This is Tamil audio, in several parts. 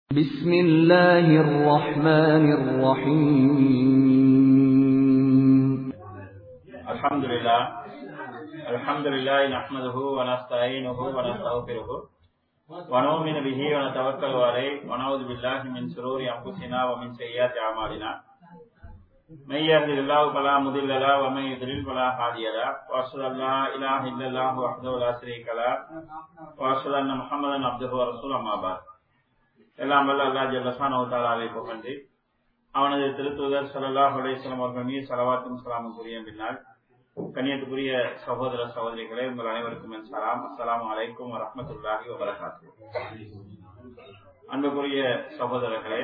بسم الله الرحمن الرحيم الحمد لله الحمد لله نحمده ونستعينه ونستغفره ونؤمن به ونتوكل عليه ونعوذ بالله من شرور انفسنا ومن سيئات اعمالنا من يهد الله فلا مضل له ومن يضلل فلا هادي له واشهد ان لا اله الا الله وحده لا شريك له واشهد ان محمدا عبده ورسوله اما بعد எல்லாம் வல்ல அல்லா ஜல்லசான தாலாவை புகழ்ந்து அவனது திருத்துதர் சல்லாஹ் அலேஸ்வரம் அவர்கள் மீது சலவாத்தும் சலாமும் கூறிய பின்னால் கண்ணியத்துக்குரிய சகோதர சகோதரிகளே உங்கள் அனைவருக்கும் என் சலாம் அஸ்லாம் அலைக்கும் வரமத்துல்லாஹி வபரகாத்து அன்புக்குரிய சகோதரர்களே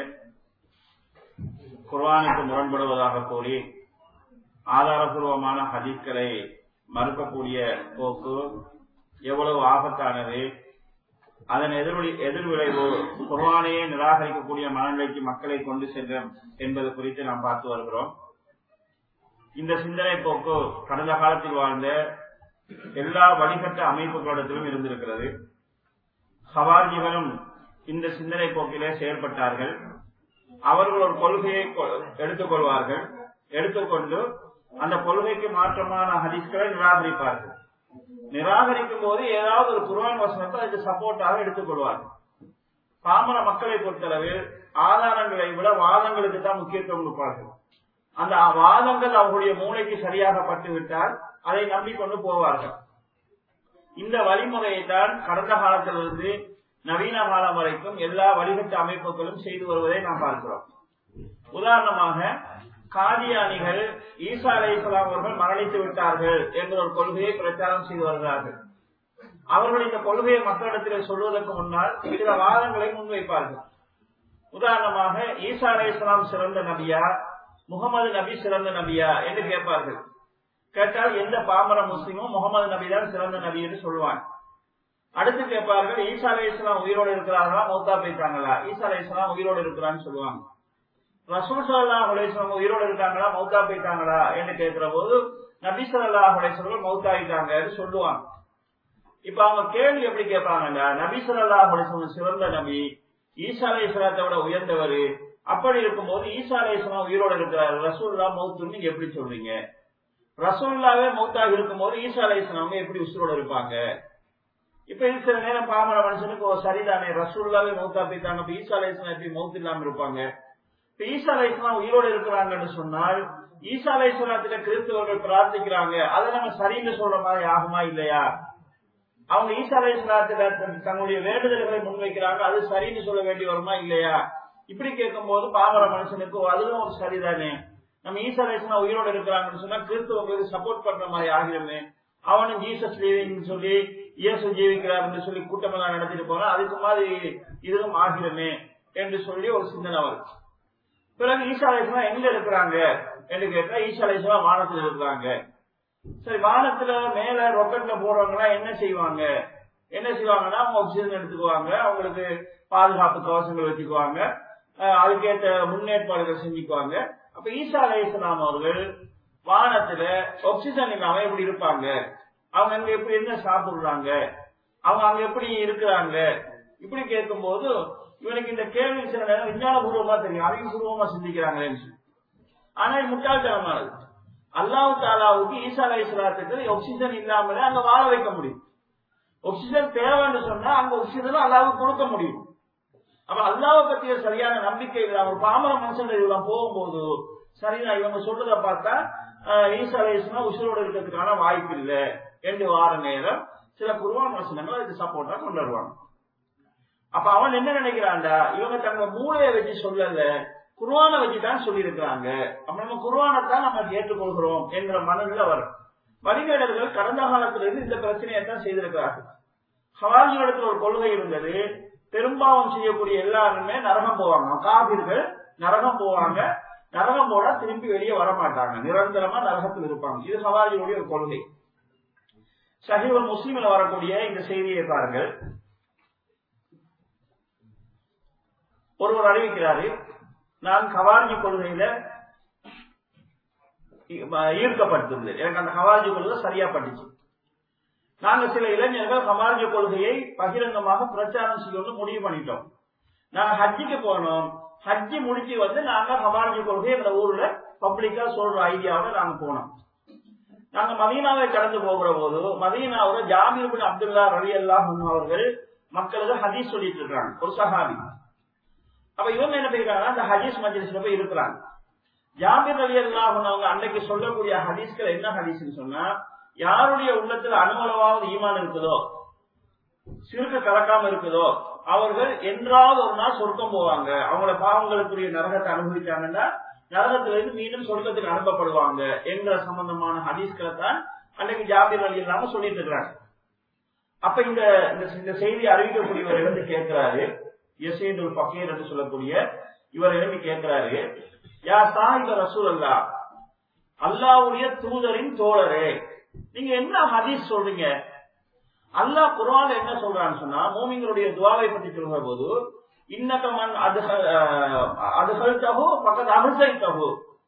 குர்வானுக்கு முரண்படுவதாக கூறி ஆதாரபூர்வமான ஹதீஸ்களை மறுக்கக்கூடிய போக்கு எவ்வளவு ஆபத்தானது அதன் எதிர்வழி எதிர்விளைவு குர்வானையே நிராகரிக்கக்கூடிய மனநிலைக்கு மக்களை கொண்டு செல்லும் என்பது குறித்து நாம் பார்த்து வருகிறோம் இந்த சிந்தனை போக்கு கடந்த காலத்தில் வாழ்ந்த எல்லா வழிகட்ட அமைப்புகளிடத்திலும் இருந்திருக்கிறது சவார்ஜிகளும் இந்த சிந்தனை போக்கிலே செயல்பட்டார்கள் அவர்கள் ஒரு கொள்கையை எடுத்துக்கொள்வார்கள் எடுத்துக்கொண்டு அந்த கொள்கைக்கு மாற்றமான ஹதீஸ்களை நிராகரிப்பார்கள் நிராகரிக்கும் போது ஏதாவது ஒரு குர்வான் வசனத்தை அதுக்கு சப்போர்ட்டாக எடுத்துக்கொள்வார்கள் பாமர மக்களை பொறுத்தளவில் ஆதாரங்களை விட வாதங்களுக்கு தான் முக்கியத்துவம் கொடுப்பார்கள் அந்த வாதங்கள் அவர்களுடைய மூளைக்கு சரியாக பட்டுவிட்டால் அதை நம்பிக்கொண்டு போவார்கள் இந்த வழிமுறையை தான் கடந்த காலத்திலிருந்து நவீன காலம் வரைக்கும் எல்லா வழிகட்டு அமைப்புகளும் செய்து வருவதை நாம் பார்க்கிறோம் உதாரணமாக காதியானிகள் ஈசா அலை இஸ்லாம் அவர்கள் மரணித்து விட்டார்கள் என்ற ஒரு கொள்கையை பிரச்சாரம் செய்து வருகிறார்கள் அவர்கள் இந்த கொள்கையை மக்களிடத்தில் சொல்வதற்கு முன்னால் சில வாதங்களை முன்வைப்பார்கள் உதாரணமாக ஈசா அலை இஸ்லாம் சிறந்த நபியா முகமது நபி சிறந்த நபியா என்று கேட்பார்கள் கேட்டால் எந்த பாமர முஸ்லீமும் முகமது நபி தான் சிறந்த நபி என்று சொல்லுவான் அடுத்து கேட்பார்கள் ஈசா அலை இஸ்லாம் உயிரோடு இருக்கிறார்களா மௌத்தா போயிட்டாங்களா ஈசா அலை இஸ்லாம் உயிரோடு இருக்கிறான்னு சொல்லுவாங்க ரசூல் சல்லா அலேஸ்வரம் உயிரோடு இருக்காங்களா மௌத்தா போயிட்டாங்களா என்று கேட்கிற போது நபி சல்லா அலேஸ்வரம் மௌத்தாயிட்டாங்கன்னு சொல்லுவாங்க இப்ப அவங்க கேள்வி எப்படி கேட்பாங்கடா நபி சல்லா அலேஸ்வரம் சிறந்த நபி ஈசா அலேஸ்வரத்தை விட உயர்ந்தவர் அப்படி இருக்கும்போது ஈசா அலேஸ்வரம் உயிரோடு இருக்கிறார் ரசூல்லா மௌத்துன்னு நீங்க எப்படி சொல்றீங்க ரசூல்லாவே மௌத்தாக இருக்கும் போது ஈசா அலேஸ்வரம் அவங்க எப்படி உசுரோடு இருப்பாங்க இப்ப இது சில நேரம் பாமர மனுஷனுக்கு ஒரு சரிதானே ரசூல்லாவே மௌத்தா போயிட்டாங்க இப்ப ஈசா அலேஸ்வரம் எப்படி மௌத்து இல்லாம இருப்பாங்க ஈசா அலைஸ்லாம் உயிரோடு இருக்கிறாங்கன்னு சொன்னால் ஈசா அலைஸ்வரத்துல கிறிஸ்தவர்கள் பிரார்த்திக்கிறாங்க அதை நம்ம சரின்னு சொல்ற மாதிரி ஆகுமா இல்லையா அவங்க ஈசா அலைஸ்வரத்துல தங்களுடைய வேண்டுதல்களை முன்வைக்கிறாங்க அது சரின்னு சொல்ல வேண்டி வருமா இல்லையா இப்படி கேட்கும் போது பாமர மனுஷனுக்கு அதுவும் ஒரு சரிதானே நம்ம ஈசா அலைஸ்லாம் உயிரோடு இருக்கிறாங்கன்னு சொன்னா கிறிஸ்தவங்களுக்கு சப்போர்ட் பண்ற மாதிரி ஆகிடுமே அவனும் ஜீசஸ் லீவிங் சொல்லி இயேசு ஜீவிக்கிறார் என்று சொல்லி கூட்டமெல்லாம் நடத்திட்டு போனா அதுக்கு மாதிரி இதுவும் ஆகிடுமே என்று சொல்லி ஒரு சிந்தனை வருது பிறகு ஈசா அலேஸ்லாம் எங்க இருக்கிறாங்க என்று கேட்டா ஈசா அலேஸ்லாம் வானத்துல இருக்கிறாங்க சரி வானத்துல மேல ரொக்கெட்ல போறவங்க என்ன செய்வாங்க என்ன செய்வாங்கன்னா அவங்க ஆக்சிஜன் எடுத்துக்குவாங்க அவங்களுக்கு பாதுகாப்பு கவசங்கள் வச்சுக்குவாங்க அதுக்கேற்ற முன்னேற்பாடுகள் செஞ்சுக்குவாங்க அப்ப ஈசா அலேஸ்லாம் அவர்கள் வானத்துல ஆக்சிஜன் இல்லாம எப்படி இருப்பாங்க அவங்க அங்க எப்படி என்ன சாப்பிடுறாங்க அவங்க அங்க எப்படி இருக்கிறாங்க இப்படி கேட்கும் போது இவனுக்கு இந்த கேள்வி சில நேரம் விஞ்ஞானபூர்வமா தெரியும் அறிவுபூர்வமா சிந்திக்கிறாங்களேன்னு ஆனா இது முட்டாள்தனமானது அல்லாஹு தாலாவுக்கு ஈசா அலை இஸ்லாத்துக்கு ஆக்சிஜன் இல்லாமலே அங்க வாழ வைக்க முடியும் ஆக்சிஜன் தேவைன்னு சொன்னா அங்க ஆக்சிஜன் அல்லாவுக்கு கொடுக்க முடியும் அப்ப அல்லாவை பத்திய சரியான நம்பிக்கை இல்லை ஒரு பாமர மனுஷன் இதெல்லாம் போகும்போது சரிதான் இவங்க சொல்றத பார்த்தா ஈசா அலை இஸ்லாம் உசுரோடு இருக்கிறதுக்கான வாய்ப்பு இல்லை என்று வார நேரம் சில குருவான் வசனங்கள் அதுக்கு சப்போர்ட்டா கொண்டு வருவாங்க அப்ப அவன் என்ன நினைக்கிறான்டா இவங்க தங்க மூளையை வச்சு சொல்லல குருவான வச்சுதான் சொல்லி இருக்கிறாங்க அப்ப நம்ம குருவானத்தான் நம்ம ஏற்றுக்கொள்கிறோம் என்கிற மனநில வரும் வழிகேடர்கள் கடந்த காலத்திலிருந்து இந்த பிரச்சனையை தான் செய்திருக்கிறார்கள் ஹவாஜிகளிடத்தில் ஒரு கொள்கை இருந்தது பெரும்பாவம் செய்யக்கூடிய எல்லாருமே நரகம் போவாங்க காவிர்கள் நரகம் போவாங்க நரகம் போட திரும்பி வெளியே வர மாட்டாங்க நிரந்தரமா நரகத்தில் இருப்பாங்க இது ஹவாஜியுடைய ஒரு கொள்கை சஹீவ முஸ்லீமில் வரக்கூடிய இந்த செய்தியை பாருங்கள் ஒருவர் அறிவிக்கிறாரு நான் கவார்ஜி கொள்கையில ஈர்க்கப்பட்டிருந்தேன் எனக்கு அந்த கவார்ஜி கொள்கை சரியா பட்டுச்சு நாங்க சில இளைஞர்கள் ஹமார்ஜ கொள்கையை பகிரங்கமாக பிரச்சாரம் செய்யணும்னு முடிவு பண்ணிட்டோம் நாங்க ஹஜ்ஜிக்கு போனோம் ஹஜ்ஜி முடிச்சு வந்து நாங்க ஹவார்ஜி கொள்கை எங்க ஊர்ல பப்ளிக்கா சொல்ற ஐடியாவோட நாங்க போனோம் நாங்க மதீனாவை கடந்து போகிற போது மதீனாவோட ஜாபீர் பின் அப்துல்லா ரவி அல்லாஹ் அவர்கள் மக்களுக்கு ஹதீஸ் சொல்லிட்டு இருக்காங்க ஒரு சஹாபி அப்ப இவங்க என்ன பண்ணிருக்காங்கன்னா அந்த ஹதீஸ் மஜ்லிஸ்ல போய் இருக்கிறாங்க ஜாபீர் அலி அல்லாஹ் அவங்க அன்னைக்கு சொல்லக்கூடிய ஹதீஸ்கள் என்ன ஹதீஸ்னு சொன்னா யாருடைய உள்ளத்துல அனுமலவாவது ஈமான் இருக்குதோ சிறுக்கு கலக்காம இருக்குதோ அவர்கள் என்றாவது ஒரு நாள் சொர்க்கம் போவாங்க அவங்களோட பாவங்களுக்குரிய நரகத்தை அனுபவிச்சாங்கன்னா நரகத்திலிருந்து மீண்டும் சொர்க்கத்துக்கு அனுப்பப்படுவாங்க என்ற சம்பந்தமான ஹதீஸ்களை தான் அன்னைக்கு ஜாபீர் அலி இல்லாம சொல்லிட்டு இருக்கிறாங்க அப்ப இந்த இந்த செய்தி அறிவிக்கக்கூடியவர் எழுந்து கேட்கிறாரு யசீதுல் பக்கீர் என்று சொல்லக்கூடிய இவர் எழுதி கேட்கிறாரு யா சாஹிப ரசூல் அல்லா அல்லாவுடைய தூதரின் தோழரே நீங்க என்ன ஹதீஸ் சொல்றீங்க அல்லாஹ் குரான் என்ன சொல்றான்னு சொன்னா மூமிங்களுடைய துவாவை பற்றி சொல்கிற போது இன்னக்கமன் அதுகள் தகு பக்கத்து அமிசை தகு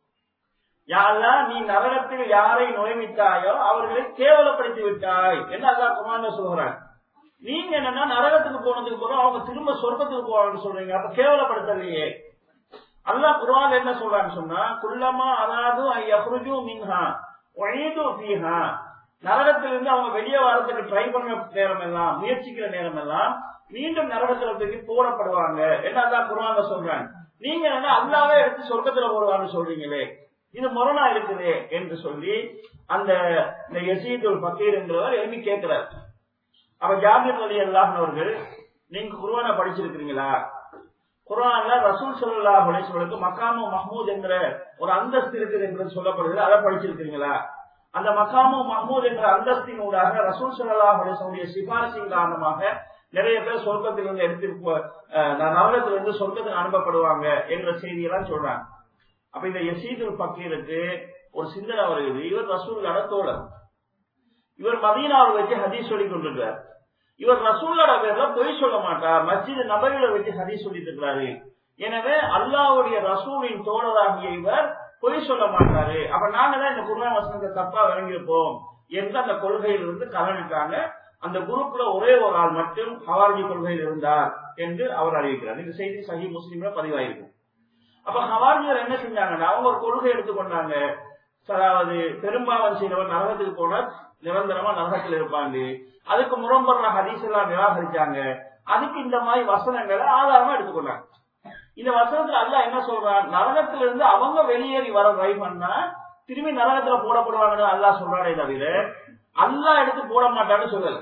யாரா நீ நரகத்தில் யாரை நுழைவித்தாயோ அவர்களை கேவலப்படுத்தி விட்டாய் என்று அல்லாஹ் குரான் சொல்கிறான் நீங்க என்னன்னா நரகத்துக்கு போனதுக்கு போறோம் அவங்க திரும்ப சொர்க்கத்துக்கு போவாங்கன்னு சொல்றீங்க அப்ப கேவலப்படுத்தலையே அல்லாஹ் குரான் என்ன சொல்றான்னு சொன்னா குள்ளமா அதாவது ஐயப்ருஜு மின்ஹா ஒழிது ஃபீஹா நரகத்திலிருந்து அவங்க வெளியே வரதுக்கு ட்ரை பண்ண நேரம் எல்லாம் முயற்சிக்கிற நேரம் எல்லாம் மீண்டும் நரகத்துல தூக்கி போடப்படுவாங்க என்ன அல்லாஹ் குரான்ல சொல்றாங்க நீங்க என்ன அல்லாவே எடுத்து சொர்க்கத்துல போடுவான்னு சொல்றீங்களே இது முரணா இருக்குது என்று சொல்லி அந்த இந்த யசீதுல் பக்கீர் என்றவர் எழுப்பி கேட்கிறார் அப்ப ஜாபிர் அலி அல்லாஹ் அவர்கள் நீங்க குருவான படிச்சிருக்கிறீங்களா குரான்ல ரசூல் சல்லா அலிஸ்வலுக்கு மக்காமு மஹமூத் என்கிற ஒரு அந்தஸ்து இருக்குது என்று சொல்லப்படுகிறது அதை படிச்சிருக்கிறீங்களா அந்த மக்காமு மஹமூத் என்ற அந்தஸ்தின் ஊடாக ரசூல் சல்லா அலிஸ்வனுடைய சிபாரிசின் காரணமாக நிறைய பேர் சொர்க்கத்திலிருந்து எடுத்து நரகத்திலிருந்து சொர்க்கத்துக்கு அனுப்பப்படுவாங்க என்ற செய்தியெல்லாம் சொல்றாங்க அப்ப இந்த யசீதுல் பக்கீருக்கு ஒரு சிந்தனை வருகிறது இவர் ரசூல் தோழர் இவர் மதீனாவை வச்சு ஹதீஸ் சொல்லி கொண்டிருக்கிறார் இவர் ரசூல்லோட பேர்ல பொய் சொல்ல மாட்டார் மஸ்ஜித் நபரில வச்சு ஹதீஸ் சொல்லிட்டு இருக்கிறாரு எனவே அல்லாவுடைய ரசூலின் தோழராகிய இவர் பொய் சொல்ல மாட்டாரு அப்ப நாங்க தான் இந்த குர்ஆன் வசனத்தை தப்பா விளங்கியிருப்போம் என்று அந்த கொள்கையில் இருந்து கலந்துட்டாங்க அந்த குரூப்ல ஒரே ஒரு ஆள் மட்டும் ஹவார்ஜி கொள்கையில் இருந்தார் என்று அவர் அறிவிக்கிறார் இந்த செய்தி சஹி முஸ்லீம்ல பதிவாயிருக்கும் அப்ப ஹவார்ஜியர் என்ன செஞ்சாங்கன்னா அவங்க ஒரு கொள்கை எடுத்துக்கொண்டாங்க அதாவது பெரும்பாவம் செய்தவர் நரகத்துக்கு போனா நிரந்தரமா நரகத்தில் இருப்பாங்க அதுக்கு முரம்படுற ஹதீஸ் எல்லாம் நிராகரிச்சாங்க அதுக்கு இந்த மாதிரி வசனங்களை ஆதாரமா எடுத்துக்கொண்டாங்க இந்த வசனத்துல அல்ல என்ன சொல்றான் நரகத்துல இருந்து அவங்க வெளியேறி வர ட்ரை பண்ணா திரும்பி நரகத்துல போடப்படுவாங்கன்னு அல்லா சொல்றானே தவிர அல்லா எடுத்து போட மாட்டான்னு சொல்லல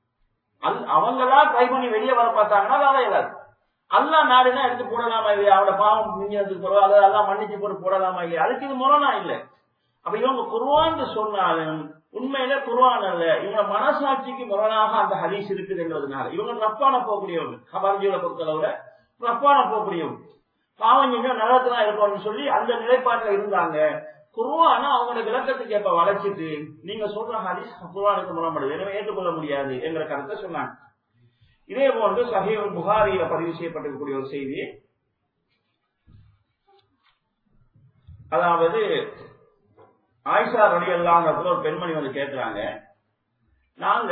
அல் அவங்களா ட்ரை பண்ணி வெளியே வர பார்த்தாங்கன்னா வேலை இல்லாது அல்லா நாடுனா எடுத்து போடலாமா இல்லையா அவட பாவம் மிஞ்சதுக்கு போறோம் அல்லது அல்லா மன்னிச்சு போட்டு போடலாமா இல்லையா அதுக்கு இது முரணா இல்லை அப்ப இவங்க குருவான்னு சொன்னாலும் உண்மையில குருவான் அல்ல இவங்க மனசாட்சிக்கு முரணாக அந்த ஹதீஸ் இருக்குதுன்றதுனால இவங்க ரப்பான போகக்கூடியவங்க ஹபார்ஜியோட பொறுத்தளவுல ரப்பான போகக்கூடியவங்க பாவம் செஞ்சா நரகத்தான் இருப்பான்னு சொல்லி அந்த நிலைப்பாட்டில் இருந்தாங்க குருவான அவங்களோட விளக்கத்துக்கு எப்ப வளைச்சிட்டு நீங்க சொல்ற ஹதீஸ் குருவானுக்கு முரண்படுது எனவே ஏற்றுக்கொள்ள முடியாது என்கிற கருத்தை சொன்னாங்க இதே போன்று சஹீல் புகாரியில பதிவு செய்யப்பட்டிருக்கக்கூடிய ஒரு செய்தி அதாவது ஆயிஷா ரடி அல்லாங்கிறதுல ஒரு பெண்மணி வந்து கேட்கிறாங்க நாங்க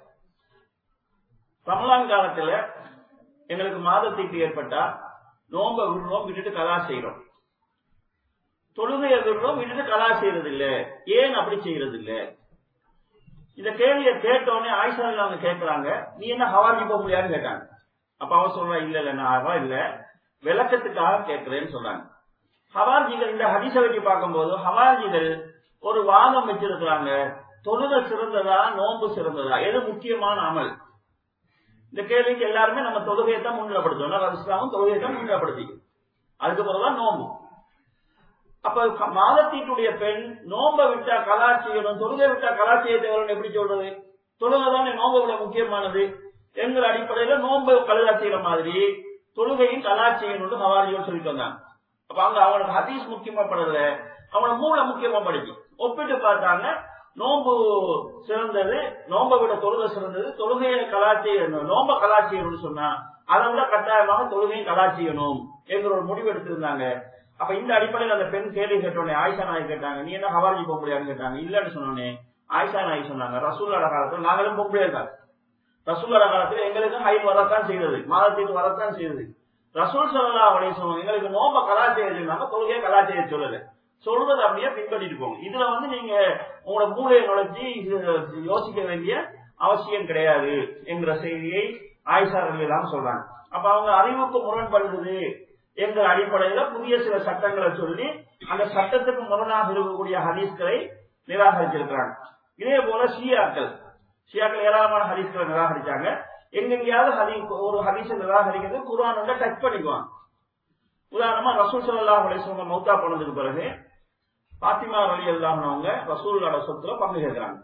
ரமலான் காலத்துல எங்களுக்கு மாதத்தீட்டு ஏற்பட்டா நோம்ப விடுறோம் விட்டுட்டு கலா செய்யறோம் தொழுகையை விடுறோம் விட்டுட்டு கலா செய்யறது இல்ல ஏன் அப்படி செய்யறது இல்ல இந்த கேள்வியை கேட்டோடனே ஆயிஷா அவங்க கேட்கிறாங்க நீ என்ன ஹவார்ஜி போக முடியாதுன்னு கேட்டாங்க அப்ப அவன் சொல்றா இல்ல இல்ல நான் இல்ல விளக்கத்துக்காக கேட்கிறேன்னு சொல்றாங்க ஹவார்ஜிகள் இந்த ஹதீச வச்சு பார்க்கும்போது ஹவார்ஜிகள் ஒரு வாதம் வச்சிருக்கிறாங்க தொழுக சிறந்ததா நோன்பு சிறந்ததா எது முக்கியமான அமல் இந்த கேள்விக்கு எல்லாருமே நம்ம தொழுகையை தான் முன்னிலைப்படுத்துவோம் இஸ்லாமும் தொழுகையை தான் முன்னிலைப்படுத்திக்கும் அதுக்கு பிறகுதான் நோம்பு அப்ப மாதத்தீட்டுடைய பெண் நோம்ப விட்டா கலா செய்யணும் தொழுகை விட்டா கலா செய்ய தேவைன்னு எப்படி சொல்றது தொழுகை தானே நோம்ப விட முக்கியமானது என்கிற அடிப்படையில நோன்பு கலா செய்யற மாதிரி தொழுகையும் கலா செய்யணும்னு ஹவாரியோடு சொல்லிட்டு வந்தாங்க அப்ப அங்க அவனுக்கு ஹதீஸ் முக்கியமா படல அவன மூளை முக்கியமா படிச்சு ஒப்பிட்டு பார்த்தாங்க நோம்பு சிறந்தது நோம்ப விட தொழுகை சிறந்தது தொழுகையை கலாச்சி நோம்ப கலாச்சியணும்னு சொன்னா அதை விட கட்டாயமாக தொழுகையும் கலாச்சியணும் என்கிற ஒரு முடிவு எடுத்திருந்தாங்க அப்ப இந்த அடிப்படையில் அந்த பெண் கேள்வி கேட்டோடனே ஆயிஷா நாய் கேட்டாங்க நீ என்ன ஹவாரிஜி போக முடியாதுன்னு கேட்டாங்க இல்லன்னு சொன்னோடனே ஆயிஷா நாய் சொன்னாங்க ரசூல்லோட காலத்துல நாங்களும் போக முடியாது ரசூல்லோட காலத்துல எங்களுக்கு ஹைட் வரத்தான் செய்தது மாதத்தீட்டு வரத்தான் செய்தது ரசூல் சல்லா அப்படின்னு சொல்லுவாங்க எங்களுக்கு நோம்ப கலாச்சாரம் சொன்னாங்க தொழுகையை கலாச்சாரம் சொல்லல சொல்றது அப்படியே பின்பற்றிட்டு போங்க இதுல வந்து நீங்க உங்களோட மூளையை நுழைச்சி இது யோசிக்க வேண்டிய அவசியம் கிடையாது என்கிற செய்தியை ஆயிஷா எல்லாம் சொல்றாங்க அப்ப அவங்க அறிவுக்கு முரண்படுகிறது என்கிற அடிப்படையில புதிய சில சட்டங்களை சொல்லி அந்த சட்டத்துக்கு முரணாக இருக்கக்கூடிய ஹதீஸ்களை நிராகரிச்சிருக்கிறாங்க இதே போல ஷியாக்கள் ஷியாக்கள் ஏராளமான ஹதீஸ்களை நிராகரிச்சாங்க எங்கெங்கேயாவது ஹதீ ஒரு ஹதீஸை நிராகரிக்கிறது குரானோட டச் பண்ணிக்குவாங்க உதாரணமா ரசூல் சல்லாஹ் அலிஸ்வங்க மௌத்தா போனதுக்கு பிறகு பாத்திமா அலி அல்லாமவங்க ரசூல்லோட சொத்துல பங்கு கேட்கிறாங்க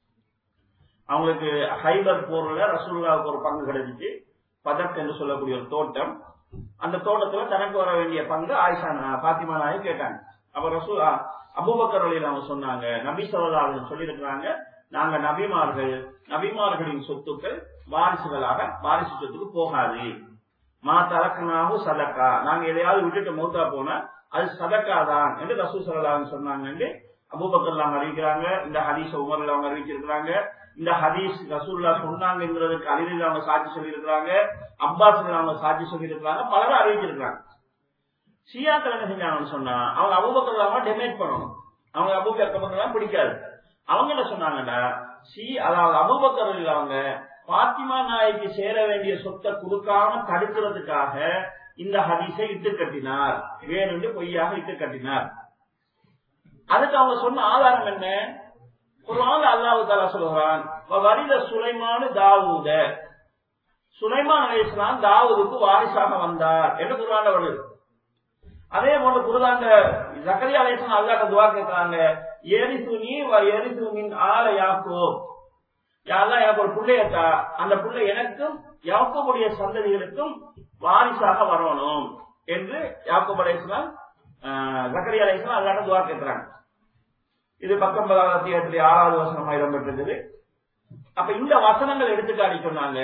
அவங்களுக்கு ஹைபர் போர்ல ரசூல்லாவுக்கு ஒரு பங்கு கிடைச்சிச்சு பதக் என்று சொல்லக்கூடிய ஒரு தோட்டம் அந்த தோட்டத்துல தனக்கு வர வேண்டிய பங்கு ஆயிஷா பாத்திமா நாயை கேட்டாங்க அப்ப ரசூல் அபுபக்கர் அலியில் அவங்க சொன்னாங்க நபி சொல்லா சொல்லி இருக்கிறாங்க நாங்க நபிமார்கள் நபிமார்களின் சொத்துக்கள் வாரிசுகளாக வாரிசு சொத்துக்கு போகாது மா தலக்கனாகும் சதக்கா நாங்க எதையாவது விட்டுட்டு மௌத்தா போனா அது சதக்கா தான் என்று ரசூ சல்லான்னு சொன்னாங்க என்று அபூபக்கர் அவங்க அறிவிக்கிறாங்க இந்த ஹதீஸ் உமர்ல அவங்க அறிவிச்சிருக்கிறாங்க இந்த ஹதீஸ் ரசூல்லா சொன்னாங்கிறதுக்கு அலிலில் அவங்க சாட்சி சொல்லியிருக்கிறாங்க அப்பாஸ் அவங்க சாட்சி சொல்லியிருக்கிறாங்க பலரும் அறிவிச்சிருக்கிறாங்க ஷியாக்கள் என்ன செஞ்சாங்கன்னு சொன்னா அவங்க அபூபக்கர் அவங்க டெமேட் பண்ணணும் அவங்க அபூபக்கர் பிடிக்காது அவங்க என்ன சொன்னாங்கன்னா சி அதாவது அபூபக்கர் அவங்க பாத்திமா நாய்க்கு சேர வேண்டிய சொத்தை கொடுக்காம தடுக்கிறதுக்காக இந்த ஹதீஸை இட்டு கட்டினார் வேணுண்டு பொய்யாக இட்டு கட்டினார் அதுக்கு அவங்க சொன்ன ஆதாரம் என்ன குரான் அல்லாஹு தாலா சொல்கிறான் வரித சுலைமானு தாவூத சுலைமான் அலி இஸ்லாம் தாவூதுக்கு வாரிசாக வந்தார் என்று குரான் வருது அதே போல குருதாண்ட ஜக்கரியா அலேசன் அல்லாட்ட துவா கேட்கிறாங்க எரிசு நீ எரிசு மின் ஆல யாக்கோ யாரெல்லாம் எனக்கு ஒரு பிள்ளையத்தா அந்த பிள்ளை எனக்கும் யாக்கோபுடைய சந்ததிகளுக்கும் வாரிசாக வரணும் என்று யாக்கோப் அலேசலாம் ஜக்கரியா அலேசலாம் அல்லாட்ட துவா கேட்கிறாங்க இது பத்தொன்பதாவது அத்தியாயத்திலே ஆறாவது வசனமா இடம்பெற்றிருந்தது அப்ப இந்த வசனங்கள் எடுத்துக்காட்டி சொன்னாங்க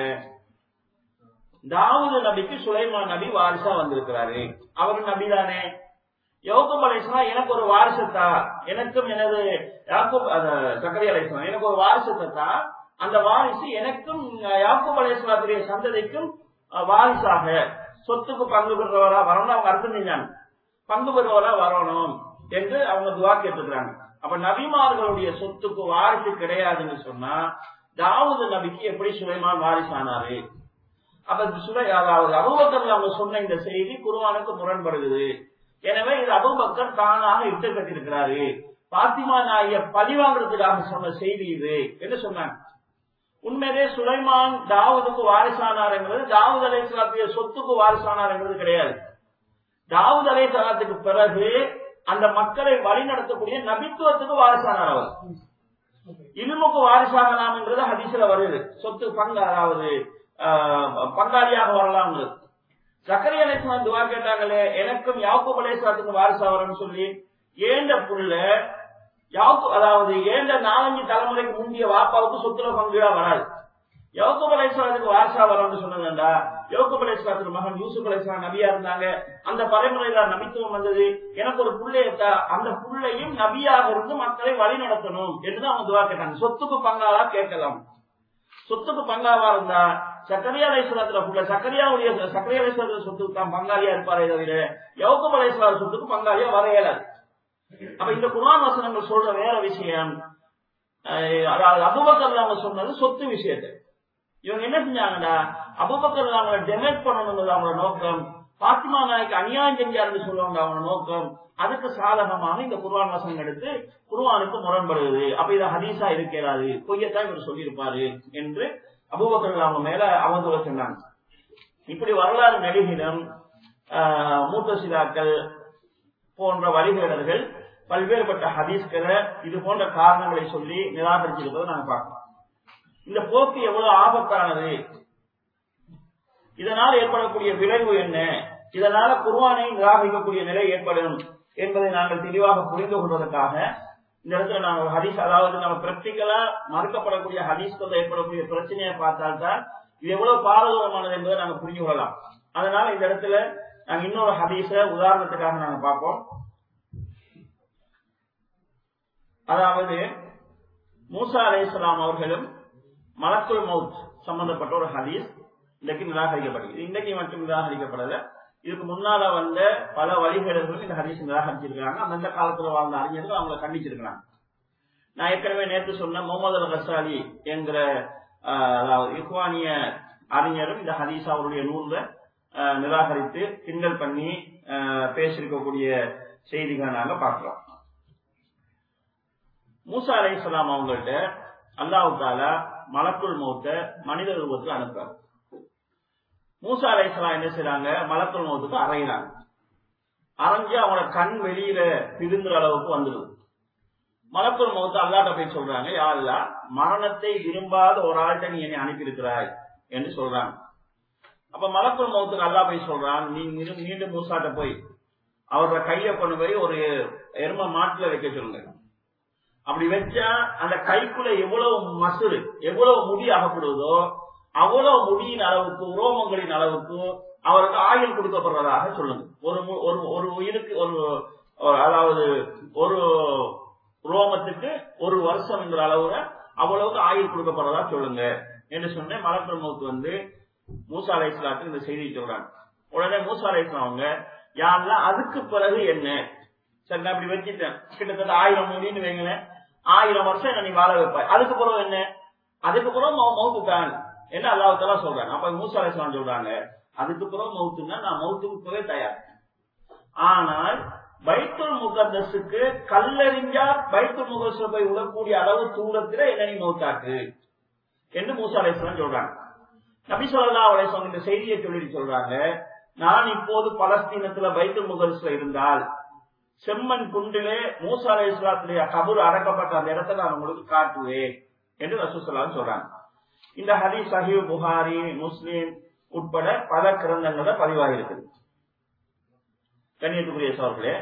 தாவூது நபிக்கு சுலைமான் நபி வாரிசா வந்திருக்கிறாரு அவரும் நபி தானே யோகம் அலைசலாம் எனக்கு ஒரு வாரிசத்தா எனக்கும் எனது யாக்கூப் சக்கரை அலைசலாம் எனக்கு ஒரு வாரிசத்தா அந்த வாரிசு எனக்கும் யாக்கூப் அலைசலாத்துடைய சந்ததிக்கும் வாரிசாக சொத்துக்கு பங்கு பெறுறவரா வரணும் அவங்க அர்த்தம் செஞ்சாங்க பங்கு பெறுவரா வரணும் என்று அவங்க துவா கேட்டுக்கிறாங்க அப்ப நபிமார்களுடைய சொத்துக்கு வாரிசு கிடையாதுன்னு சொன்னா தாவூது நபிக்கு எப்படி சுலைமான் வாரிசானாரு அப்ப சுலை அதாவது அபுபக்கர் அவங்க சொன்ன இந்த செய்தி குருவானுக்கு முரண்படுகிறது எனவே இது அபுபக்கர் தானாக இட்டு கட்டிருக்கிறாரு பாத்திமா நாய பழிவாங்கிறதுக்காக சொன்ன செய்தி இது என்று சொன்னாங்க உண்மையிலே சுலைமான் தாவூதுக்கு வாரிசானார் என்பது தாவூத் அலை சலாத்துடைய சொத்துக்கு வாரிசானார் என்பது கிடையாது தாவூத் அலை சலாத்துக்கு பிறகு அந்த மக்களை வழி நடத்தக்கூடிய நபித்துவத்துக்கு வாரிசானார் அவர் இல்முக்கு வாரிசாகலாம் என்றது ஹதீஸ்ல வருது சொத்து பங்கு அதாவது பங்காளியாக வரலாம் சக்கரை அலேஸ்வரன் துவா கேட்டாங்களே எனக்கும் யாக்கூப் அலேஸ்வரத்துக்கு வாரிசா வரும்னு சொல்லி ஏண்ட புள்ள யாக்கு அதாவது ஏண்ட நாலஞ்சு தலைமுறைக்கு முந்தைய வாப்பாவுக்கு சொத்துல பங்குகளா வராது யோகப் அலேஸ்வரத்துக்கு வாரிசா வரும்னு சொன்னதுண்டா யோகப் அலேஸ்வரத்துக்கு மகன் யூசுப் அலேஸ்வரன் நபியா இருந்தாங்க அந்த பரம்பரையில நபித்துவம் வந்தது எனக்கு ஒரு பிள்ளைய அந்த பிள்ளையும் நபியாக இருந்து மக்களை வழி நடத்தணும் என்றுதான் அவங்க துவா கேட்டாங்க சொத்துக்கு பங்காளா கேட்கலாம் சொத்துக்கு பங்காவா இருந்தா சக்கரியா அலேஸ்வரத்துல புள்ள சக்கரியாவுடைய சக்கரியா அலேஸ்வரத்துல சொத்துக்கு தான் பங்காளியா இருப்பாரே தவிர யோகப் அலேஸ்வரர் சொத்துக்கு பங்காளியா வர இயலாது அப்ப இந்த குரான் வசனங்கள் சொல்ற வேற விஷயம் அதாவது அபுபக்கர் அவங்க சொன்னது சொத்து விஷயத்தை இவங்க என்ன செஞ்சாங்கன்னா அபுபக்கர் அவங்களை டெமேட் பண்ணணுங்கிறது அவங்களோட நோக்கம் பாத்திமா நாய்க்கு அநியாயம் செஞ்சாருன்னு சொல்லுவாங்க அவங்க நோக்கம் அதுக்கு சாதகமாக இந்த குர்வான் வசனம் எடுத்து குர்வானுக்கு முரண்படுகிறது அப்ப இதை ஹதீஸா இருக்கிறாரு பொய்யத்தான் இவர் சொல்லியிருப்பாரு என்று அபுபக்கர் அவங்க மேல அவதூற சொன்னாங்க இப்படி வரலாறு நடிகிடம் மூத்த சிலாக்கள் போன்ற வழிகேடர்கள் பல்வேறுபட்ட ஹதீஸ்களை இது போன்ற காரணங்களை சொல்லி நிராகரிச்சிருப்பதை நாங்க பார்க்கலாம் இந்த போக்கு எவ்வளவு ஆபத்தானது இதனால் ஏற்படக்கூடிய விளைவு என்ன இதனால குர்வானை நிராகரிக்கக்கூடிய நிலை ஏற்படும் என்பதை நாங்கள் தெளிவாக புரிந்து கொள்வதற்காக இந்த இடத்துல நாங்கள் ஹதீஸ் அதாவது நம்ம பிராக்டிக்கலா மறுக்கப்படக்கூடிய ஹதீஸ்கள் ஏற்படக்கூடிய பிரச்சனையை பார்த்தால்தான் இது எவ்வளவு பாரதூரமானது என்பதை நாங்கள் புரிஞ்சு கொள்ளலாம் அதனால இந்த இடத்துல நாங்க இன்னொரு ஹதீஸ உதாரணத்துக்காக நாங்க பார்ப்போம் அதாவது மூசா அலை இஸ்லாம் அவர்களும் மலக்குல் மவுத் சம்பந்தப்பட்ட ஒரு ஹதீஸ் இன்றைக்கு நிராகரிக்கப்படுகிறது இன்றைக்கு மட்டும் நிராகரிக்கப்படல இதுக்கு முன்னால வந்த பல வழிகேடர்களும் இந்த ஹதீஸ் நிராகரிச்சிருக்காங்க அந்தந்த காலத்துல வாழ்ந்த அறிஞர்கள் அவங்களை கண்டிச்சிருக்கிறாங்க நான் ஏற்கனவே நேற்று சொன்ன முகமது அல் கசாலி என்கிற ஆஹ், அதாவது இஸ்வானிய அறிஞரும் இந்த ஹதீஸ் அவருடைய நூல்ல ஆஹ், நிராகரித்து கிண்டல் பண்ணி ஆஹ், பேசியிருக்கக்கூடிய செய்திகளை நாங்க பார்க்கிறோம் மூசா அலை இஸ்லாம் அவங்கள்ட்ட அல்லாஹு தாலா மலக்குள் மௌத்த மனித ரூபத்தில் அனுப்புறாரு மூசா அலை இஸ்லாம் என்ன செய்றாங்க மலக்குள் மௌத்துக்கு அறையிறாங்க அரைஞ்சு அவங்களோட கண் வெளியில பிரிந்துற அளவுக்கு வந்துடுது மலக்குள் மௌத்து அல்லாட்ட போய் சொல்றாங்க யாருலா மரணத்தை விரும்பாத ஒரு ஆள்கிட்ட நீ என்னை அனுப்பியிருக்கிறாய் என்று சொல்றாங்க அப்ப மலக்குள் மௌத்துக்கு அல்லா போய் சொல்றான் நீ மீண்டும் மீண்டும் மூசாட்ட போய் அவரோட கையை கொண்டு போய் ஒரு எரும மாட்டுல வைக்க சொல்லுங்க அப்படி வச்சா அந்த கைக்குள்ள எவ்வளவு மசுறு எவ்வளவு முடி அகப்படுவதோ அவ்வளவு முடியின் அளவுக்கு உரோமங்களின் அளவுக்கு அவருக்கு ஆயுள் கொடுக்கப்படுறதாக சொல்லுங்க ஒரு மு- ஒரு ஒரு உயிருக்கு ஒரு ஒரு- அதாவது ஒரு ரோமத்துக்கு ஒரு வருஷம் என்கிற அளவுல அவ்வளவுக்கு ஆயுள் கொடுக்கப்படுறதா சொல்லுங்க என்று சொன்ன மலக்குள் மௌத்து வந்து மூசா அலை இந்த செய்தியை சொல்றாங்க உடனே மூசா அலை அவங்க யாரெல்லாம் அதுக்கு பிறகு என்ன சரி நான் இப்படி வச்சுட்டேன் கிட்டத்தட்ட ஆயிரம் முடின்னு வைங்களேன் ஆயிரம் வருஷம் என்ன நீ வாழ வைப்பாய் அதுக்கு பிறகு என்ன அதுக்கு பிறகு மௌ- மௌத்து தான் என்ன அல்லாஹால சொல்றாங்க அப்ப மூசா அலை சொல்றாங்க அதுக்கு பிறகு மௌத்துன்னா நான் மௌத்துக்கு போவே தயார் ஆனால் பைத்துல் முகத்தஸுக்கு கல்லறிஞ்சா பைத்துல் முகஸ்ல போய் விடக்கூடிய அளவு தூரத்துல என்ன நீ மௌத்தாக்கு என்று மூசா அலைஹிஸ்ஸலாம் சொல்றாங்க நபி ஸல்லல்லாஹு அலைஹி வஸல்லம் இந்த செய்தியை சொல்லிட்டு சொல்றாங்க நான் இப்போது பலஸ்தீனத்துல பைத்துல் முகஸ்ல இருந்தால் செம்மன் குண்டிலே மூசா அலைஹிஸ்ஸலாத்துடைய கபர் அடக்கப்பட்ட அந்த இடத்தை நான் உங்களுக்கு காட்டுவேன் என்று ரசூலுல்லாஹி சொல்றாங்க இந்த ஹதீஸ் சஹீஹ் புகாரி முஸ்லிம் உட்பட பல கிரந்தங்கள்ல பதிவாகி இருக்குது கண்ணியத்துக்குரிய சோர்களே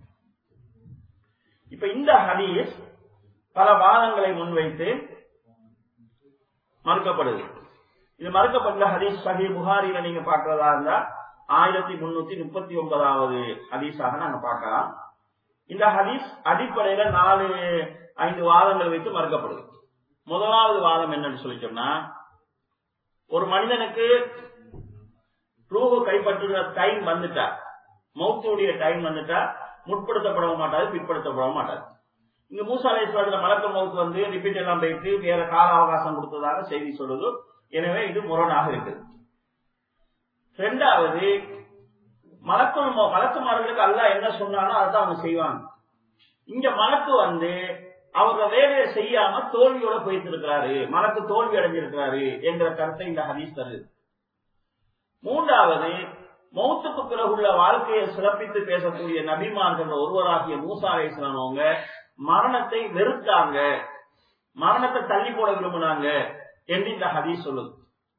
இப்ப இந்த ஹதீஸ் பல வாதங்களை முன்வைத்து மறுக்கப்படுது இது மறுக்கப்பட்ட ஹதீஸ் சஹி புகாரில நீங்க பார்க்கறதா இருந்தா ஆயிரத்தி முன்னூத்தி முப்பத்தி ஒன்பதாவது ஹதீஸாக நாங்க பார்க்கலாம் இந்த ஹதீஸ் அடிப்படையில நாலு ஐந்து வாதங்கள் வைத்து மறுக்கப்படுது முதலாவது வாதம் என்னன்னு சொல்லி சொன்னா ஒரு மனிதனுக்கு ரூஹு கைப்பற்றுகிற டைம் வந்துட்டா மௌத்துடைய டைம் வந்துட்டா முற்படுத்தப்பட மாட்டாது பிற்படுத்தப்பட மாட்டாது இங்க மூசா அலைஹிஸ்ஸலாத்துல மலக்கல் மௌத் வந்து ரிப்பீட் எல்லாம் போயிட்டு வேற கால அவகாசம் கொடுத்ததாக செய்தி சொல்லுது எனவே இது முரணாக இருக்குது ரெண்டாவது மலக்குள் மலக்குமார்களுக்கு அல்லாஹ் என்ன சொன்னானோ அதான் அவங்க செய்வாங்க இங்க மலக்கு வந்து அவங்க வேலையை செய்யாம தோல்வியோட போயிட்டு இருக்கிறாரு மலக்கு தோல்வி அடைஞ்சிருக்கிறாரு என்கிற கருத்தை இந்த ஹதீஸ் தருது மூன்றாவது மௌத்துக்கு பிறகுள்ள வாழ்க்கையை சிறப்பித்து பேசக்கூடிய நபிமார்கள் ஒருவராகிய மூசா அலைஹிஸ்ஸலாம் அவங்க மரணத்தை வெறுத்தாங்க மரணத்தை தள்ளி போட விரும்பினாங்க என்று இந்த ஹதீஸ் சொல்லுது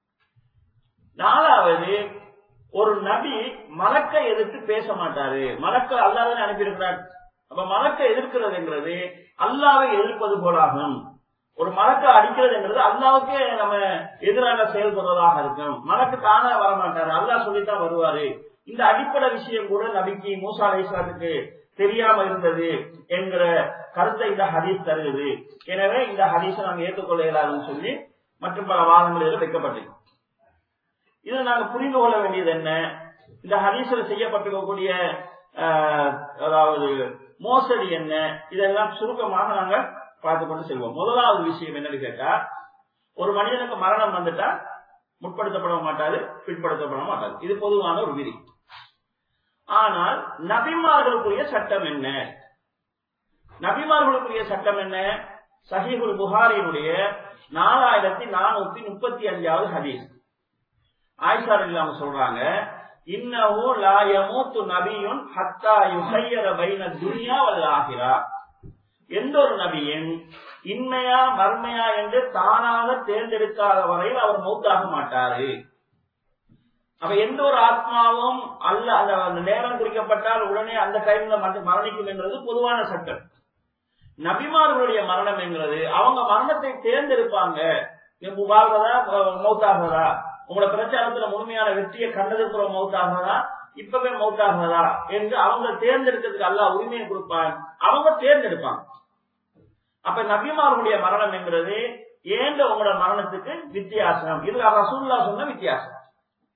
நாலாவது ஒரு நபி மலக்கை எதிர்த்து பேச மாட்டாரு மலக்க அல்லாதான் அனுப்பியிருக்கிறார் அப்ப மலக்கை எதிர்க்கிறதுங்கிறது அல்லாவை எதிர்ப்பது போலாகும் ஒரு மலக்கை அடிக்கிறதுங்கிறது அல்லாவுக்கே நம்ம எதிராக செயல்படுறதாக இருக்கும் மலக்கு தானா வர மாட்டாரு அல்லாஹ் சொல்லித்தான் வருவாரு இந்த அடிப்படை விஷயம் கூட நபிக்கு மூசா அலைஹிஸ்ஸலாத்துக்கு தெரியாம இருந்தது என்கிற கருத்தை இந்த ஹதீஸ் தருகிறது எனவே இந்த ஹதீஸை நாங்க ஏற்றுக்கொள்ள இயலாதுன்னு சொல்லி மற்றும் பல வாதங்கள் இதில் வைக்கப்பட்டது இதில் நாங்க புரிந்து கொள்ள வேண்டியது என்ன இந்த ஹதீஸில் செய்யப்பட்டிருக்கக்கூடிய ஆஹ், அதாவது மோசடி என்ன இதெல்லாம் சுருக்கமாக நாங்க பார்த்து கொண்டு செல்வோம் முதலாவது விஷயம் என்னன்னு கேட்டா ஒரு மனிதனுக்கு மரணம் வந்துட்டா முற்படுத்தப்பட மாட்டாது பிற்படுத்தப்பட மாட்டாது இது பொதுவான ஒரு விதி ஆனால் நபிமார்களுக்குரிய சட்டம் என்ன நபிமார்களுக்குரிய சட்டம் என்ன சஹீஹுல் புகாரினுடைய நாலாயிரத்தி நானூத்தி முப்பத்தி அஞ்சாவது ஹதீஸ் ஆயிஷா இல்லாம சொல்றாங்க இன்னஹு லா யமூத்து நபியுன் ஹத்தா யுஹய்யர பைன துன்யா வல் ஆஹிரா எந்த ஒரு நபியின் இன்மையா மர்மையா என்று தானாக தேர்ந்தெடுக்காத வரையில் அவர் மௌத்தாக மாட்டாரு அப்ப எந்த ஒரு ஆத்மாவும் அல்ல அந்த அந்த நேரம் குறிக்கப்பட்டால் உடனே அந்த டைம்ல மரண- மரணிக்கும் என்றது பொதுவான சட்டம் நபிமார்களுடைய மரணம் என்கிறது அவங்க மரணத்தை தேர்ந்தெடுப்பாங்க இப்ப வாழ்வதா அஹ், மௌத்தாகிறதா உங்களோட பிரச்சாரத்துல முழுமையான வெற்றியை கண்டதுக்குற மௌத்தாகிறதா இப்பவே மௌத்தாகிறதா என்று அவங்க தேர்ந்தெடுக்கிறதுக்கு அல்லாஹ் உரிமையை கொடுப்பான் அவங்க தேர்ந்தெடுப்பாங்க அப்ப நபிமார்களுடைய மரணம் என்கிறது ஏண்ட உங்களோட மரணத்துக்கு வித்தியாசம் இது ரசூல்லா சொன்ன வித்தியாசம்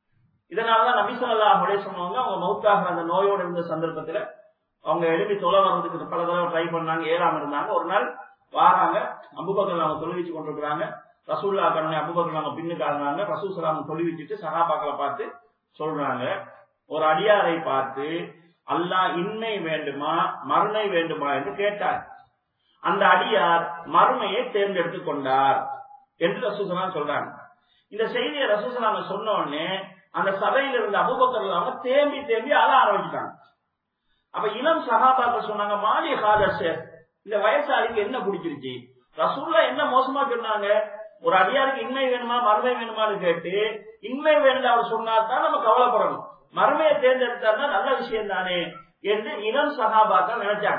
இதனாலதான் நபிசல்லா அலே சொன்னவங்க அவங்க மௌத்தாக அந்த நோயோடு இருந்த சந்தர்ப்பத்துல அவங்க எழுப்பி தொலை வர்றதுக்கு பல தடவை ட்ரை பண்ணாங்க ஏறாம இருந்தாங்க ஒரு நாள் வாராங்க அபுபக்கர் அவங்க தொழுவிச்சு கொண்டிருக்கிறாங்க ரசூல்லா கண்ணை அபுபக்கர் அவங்க பின்னுக்கு ஆகிறாங்க ரசூல் சலாம் தொழுவிச்சுட்டு சகாபாக்களை பார்த்து சொல்றாங்க ஒரு அடியாரை பார்த்து அல்லாஹ் இன்மை வேண்டுமா மறுமை வேண்டுமா என்று கேட்டார் அந்த அடியார் மறுமையை தேர்ந்தெடுத்துக் கொண்டார் என்று ரசூசலாம் சொல்றாங்க இந்த செய்தியை ரசூசலாம சொன்ன உடனே அந்த சபையில இருந்த அபுபக்கர் அவங்க தேம்பி தேம்பி அழ ஆரம்பிச்சிட்டாங்க அப்ப இளம் சகாபாக்கள் சொன்னாங்க மாலி ஹாதர் சார் இந்த வயசாளிக்கு என்ன பிடிச்சிருச்சு ரசூல்லா என்ன மோசமா சொன்னாங்க ஒரு அடியாருக்கு இன்மை வேணுமா மறுமை வேணுமான்னு கேட்டு இன்மை வேணும் அவர் சொன்னா தான் நம்ம கவலைப்படணும் மறுமையை தேர்ந்தெடுத்தாருன்னா நல்ல விஷயம் தானே என்று இளம் சகாபாக்கள் நினைச்சாங்க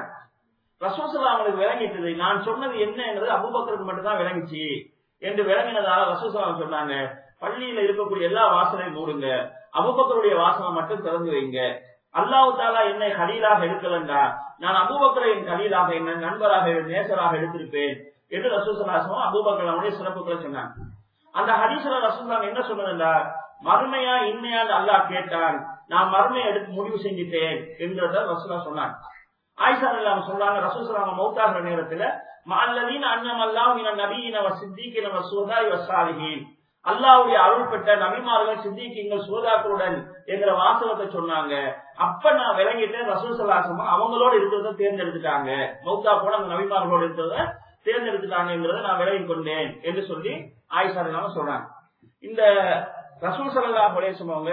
ரசூசலா அவங்களுக்கு விளங்கிட்டது நான் சொன்னது என்னங்கிறது அபுபக்கருக்கு மட்டும்தான் விளங்கிச்சு என்று விளங்கினதால ரசூசலா சொன்னாங்க பள்ளியில இருக்கக்கூடிய எல்லா வாசலையும் மூடுங்க அபுபக்கருடைய வாசனை மட்டும் திறந்து வைங்க அல்லாஹு தாலா என்னை கலீலாக எடுக்கலண்டா நான் அபுபக்கரை என் கலீலாக என்ன நண்பராக நேசராக எடுத்திருப்பேன் என்று ரசூசலாசம் அபுபக்கர் அவனுடைய சிறப்புகளை சொன்னாங்க அந்த ஹதீஸ்ல ரசூசலா என்ன சொன்னதுண்டா மறுமையா இன்மையான்னு அல்லாஹ் கேட்டான் நான் மறுமையை எடுத்து முடிவு செஞ்சுட்டேன் என்றத ரசூலா சொன்னாங்க ஆயிஷா இல்லாம சொல்றாங்க ரசூசலாம மௌத்தாகிற நேரத்துல மல்லதீன் அன்னம் அல்லாம் இன நபீன வ சித்திகின வ சுஹதாய் வ சாலிஹீன் அல்லாவுடைய அருள் பெற்ற நபிமார்கள் சித்திக்கிங்கள் சோதாக்களுடன் என்கிற வாசகத்தை சொன்னாங்க அப்ப நான் விளங்கிட்டேன் ரசூல் சலாசமா அவங்களோட இருக்கிறத தேர்ந்தெடுத்துட்டாங்க மௌத்தா போன அந்த நபிமார்களோட இருக்கிறத தேர்ந்தெடுத்துட்டாங்கிறத நான் விலகி கொண்டேன் என்று சொல்லி ஆயிஷா இல்லாம சொல்றாங்க இந்த ரசூல் சல்லா அவங்க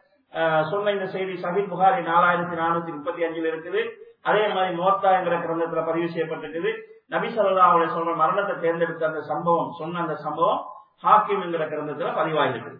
சொன்ன இந்த செய்தி சஹித் புகாரி நாலாயிரத்தி நானூத்தி முப்பத்தி அஞ்சுல இருக்குது அதே மாதிரி மோத்தா என்கிற கிரந்தத்துல பதிவு செய்யப்பட்டிருக்குது நபி சொல்லா அவருடைய சொல்ற மரணத்தை தேர்ந்தெடுத்த அந்த சம்பவம் சொன்ன அந்த சம்பவம் ஹாக்கிம் என்கிற கிரந்தத்துல பதிவாயிருக்கு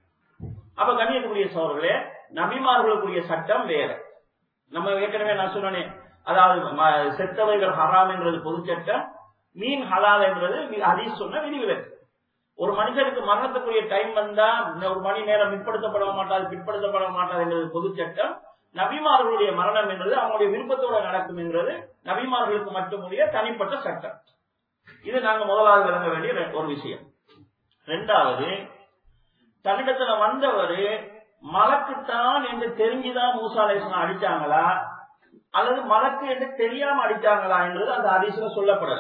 அப்ப கண்ணியத்துக்குரிய சோழர்களே நபிமார்களுக்குரிய சட்டம் வேற நம்ம ஏற்கனவே நான் சொன்னேன் அதாவது செத்தவைகள் ஹராம் என்றது பொது சட்டம் மீன் ஹலால் என்றது ஹதீஸ் சொன்ன விதிவிலக்கு ஒரு மனிதனுக்கு மரணத்துக்குரிய டைம் வந்தா ஒரு மணி நேரம் பிற்படுத்தப்பட மாட்டாது பிற்படுத்தப்பட மாட்டாது என்றது பொது சட்டம் நபிமார்களுடைய மரணம் என்றது அவங்களுடைய விருப்பத்தோட நடக்கும் என்றது நபிமார்களுக்கு மட்டுமுடைய தனிப்பட்ட சட்டம் இது நாங்க முதலாவது விளங்க வேண்டிய ஒரு விஷயம் ரெண்டாவது தன்னிடத்துல வந்தவர் மலக்குத்தான் என்று தெரிஞ்சுதான் மூசாலேசனம் அடிச்சாங்களா அல்லது மலக்கு என்று தெரியாம அடிச்சாங்களா என்றது அந்த அதிசல சொல்லப்படல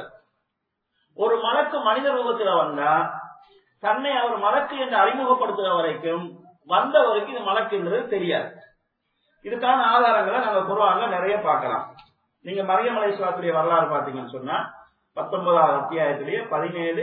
ஒரு மலக்கு மனித ரூபத்துல வந்தா தன்னை அவர் மலக்கு என்று அறிமுகப்படுத்துற வரைக்கும் வந்தவருக்கு இது மலக்கு என்றது தெரியாது இதுக்கான ஆதாரங்களை நாங்க குருவாங்க நிறைய பார்க்கலாம் நீங்க மரியம் அலைஸ்லாத்துடைய வரலாறு பாத்தீங்கன்னு சொன்னா பத்தொன்பதாவது அத்தியாயத்திலேயே பதினேழு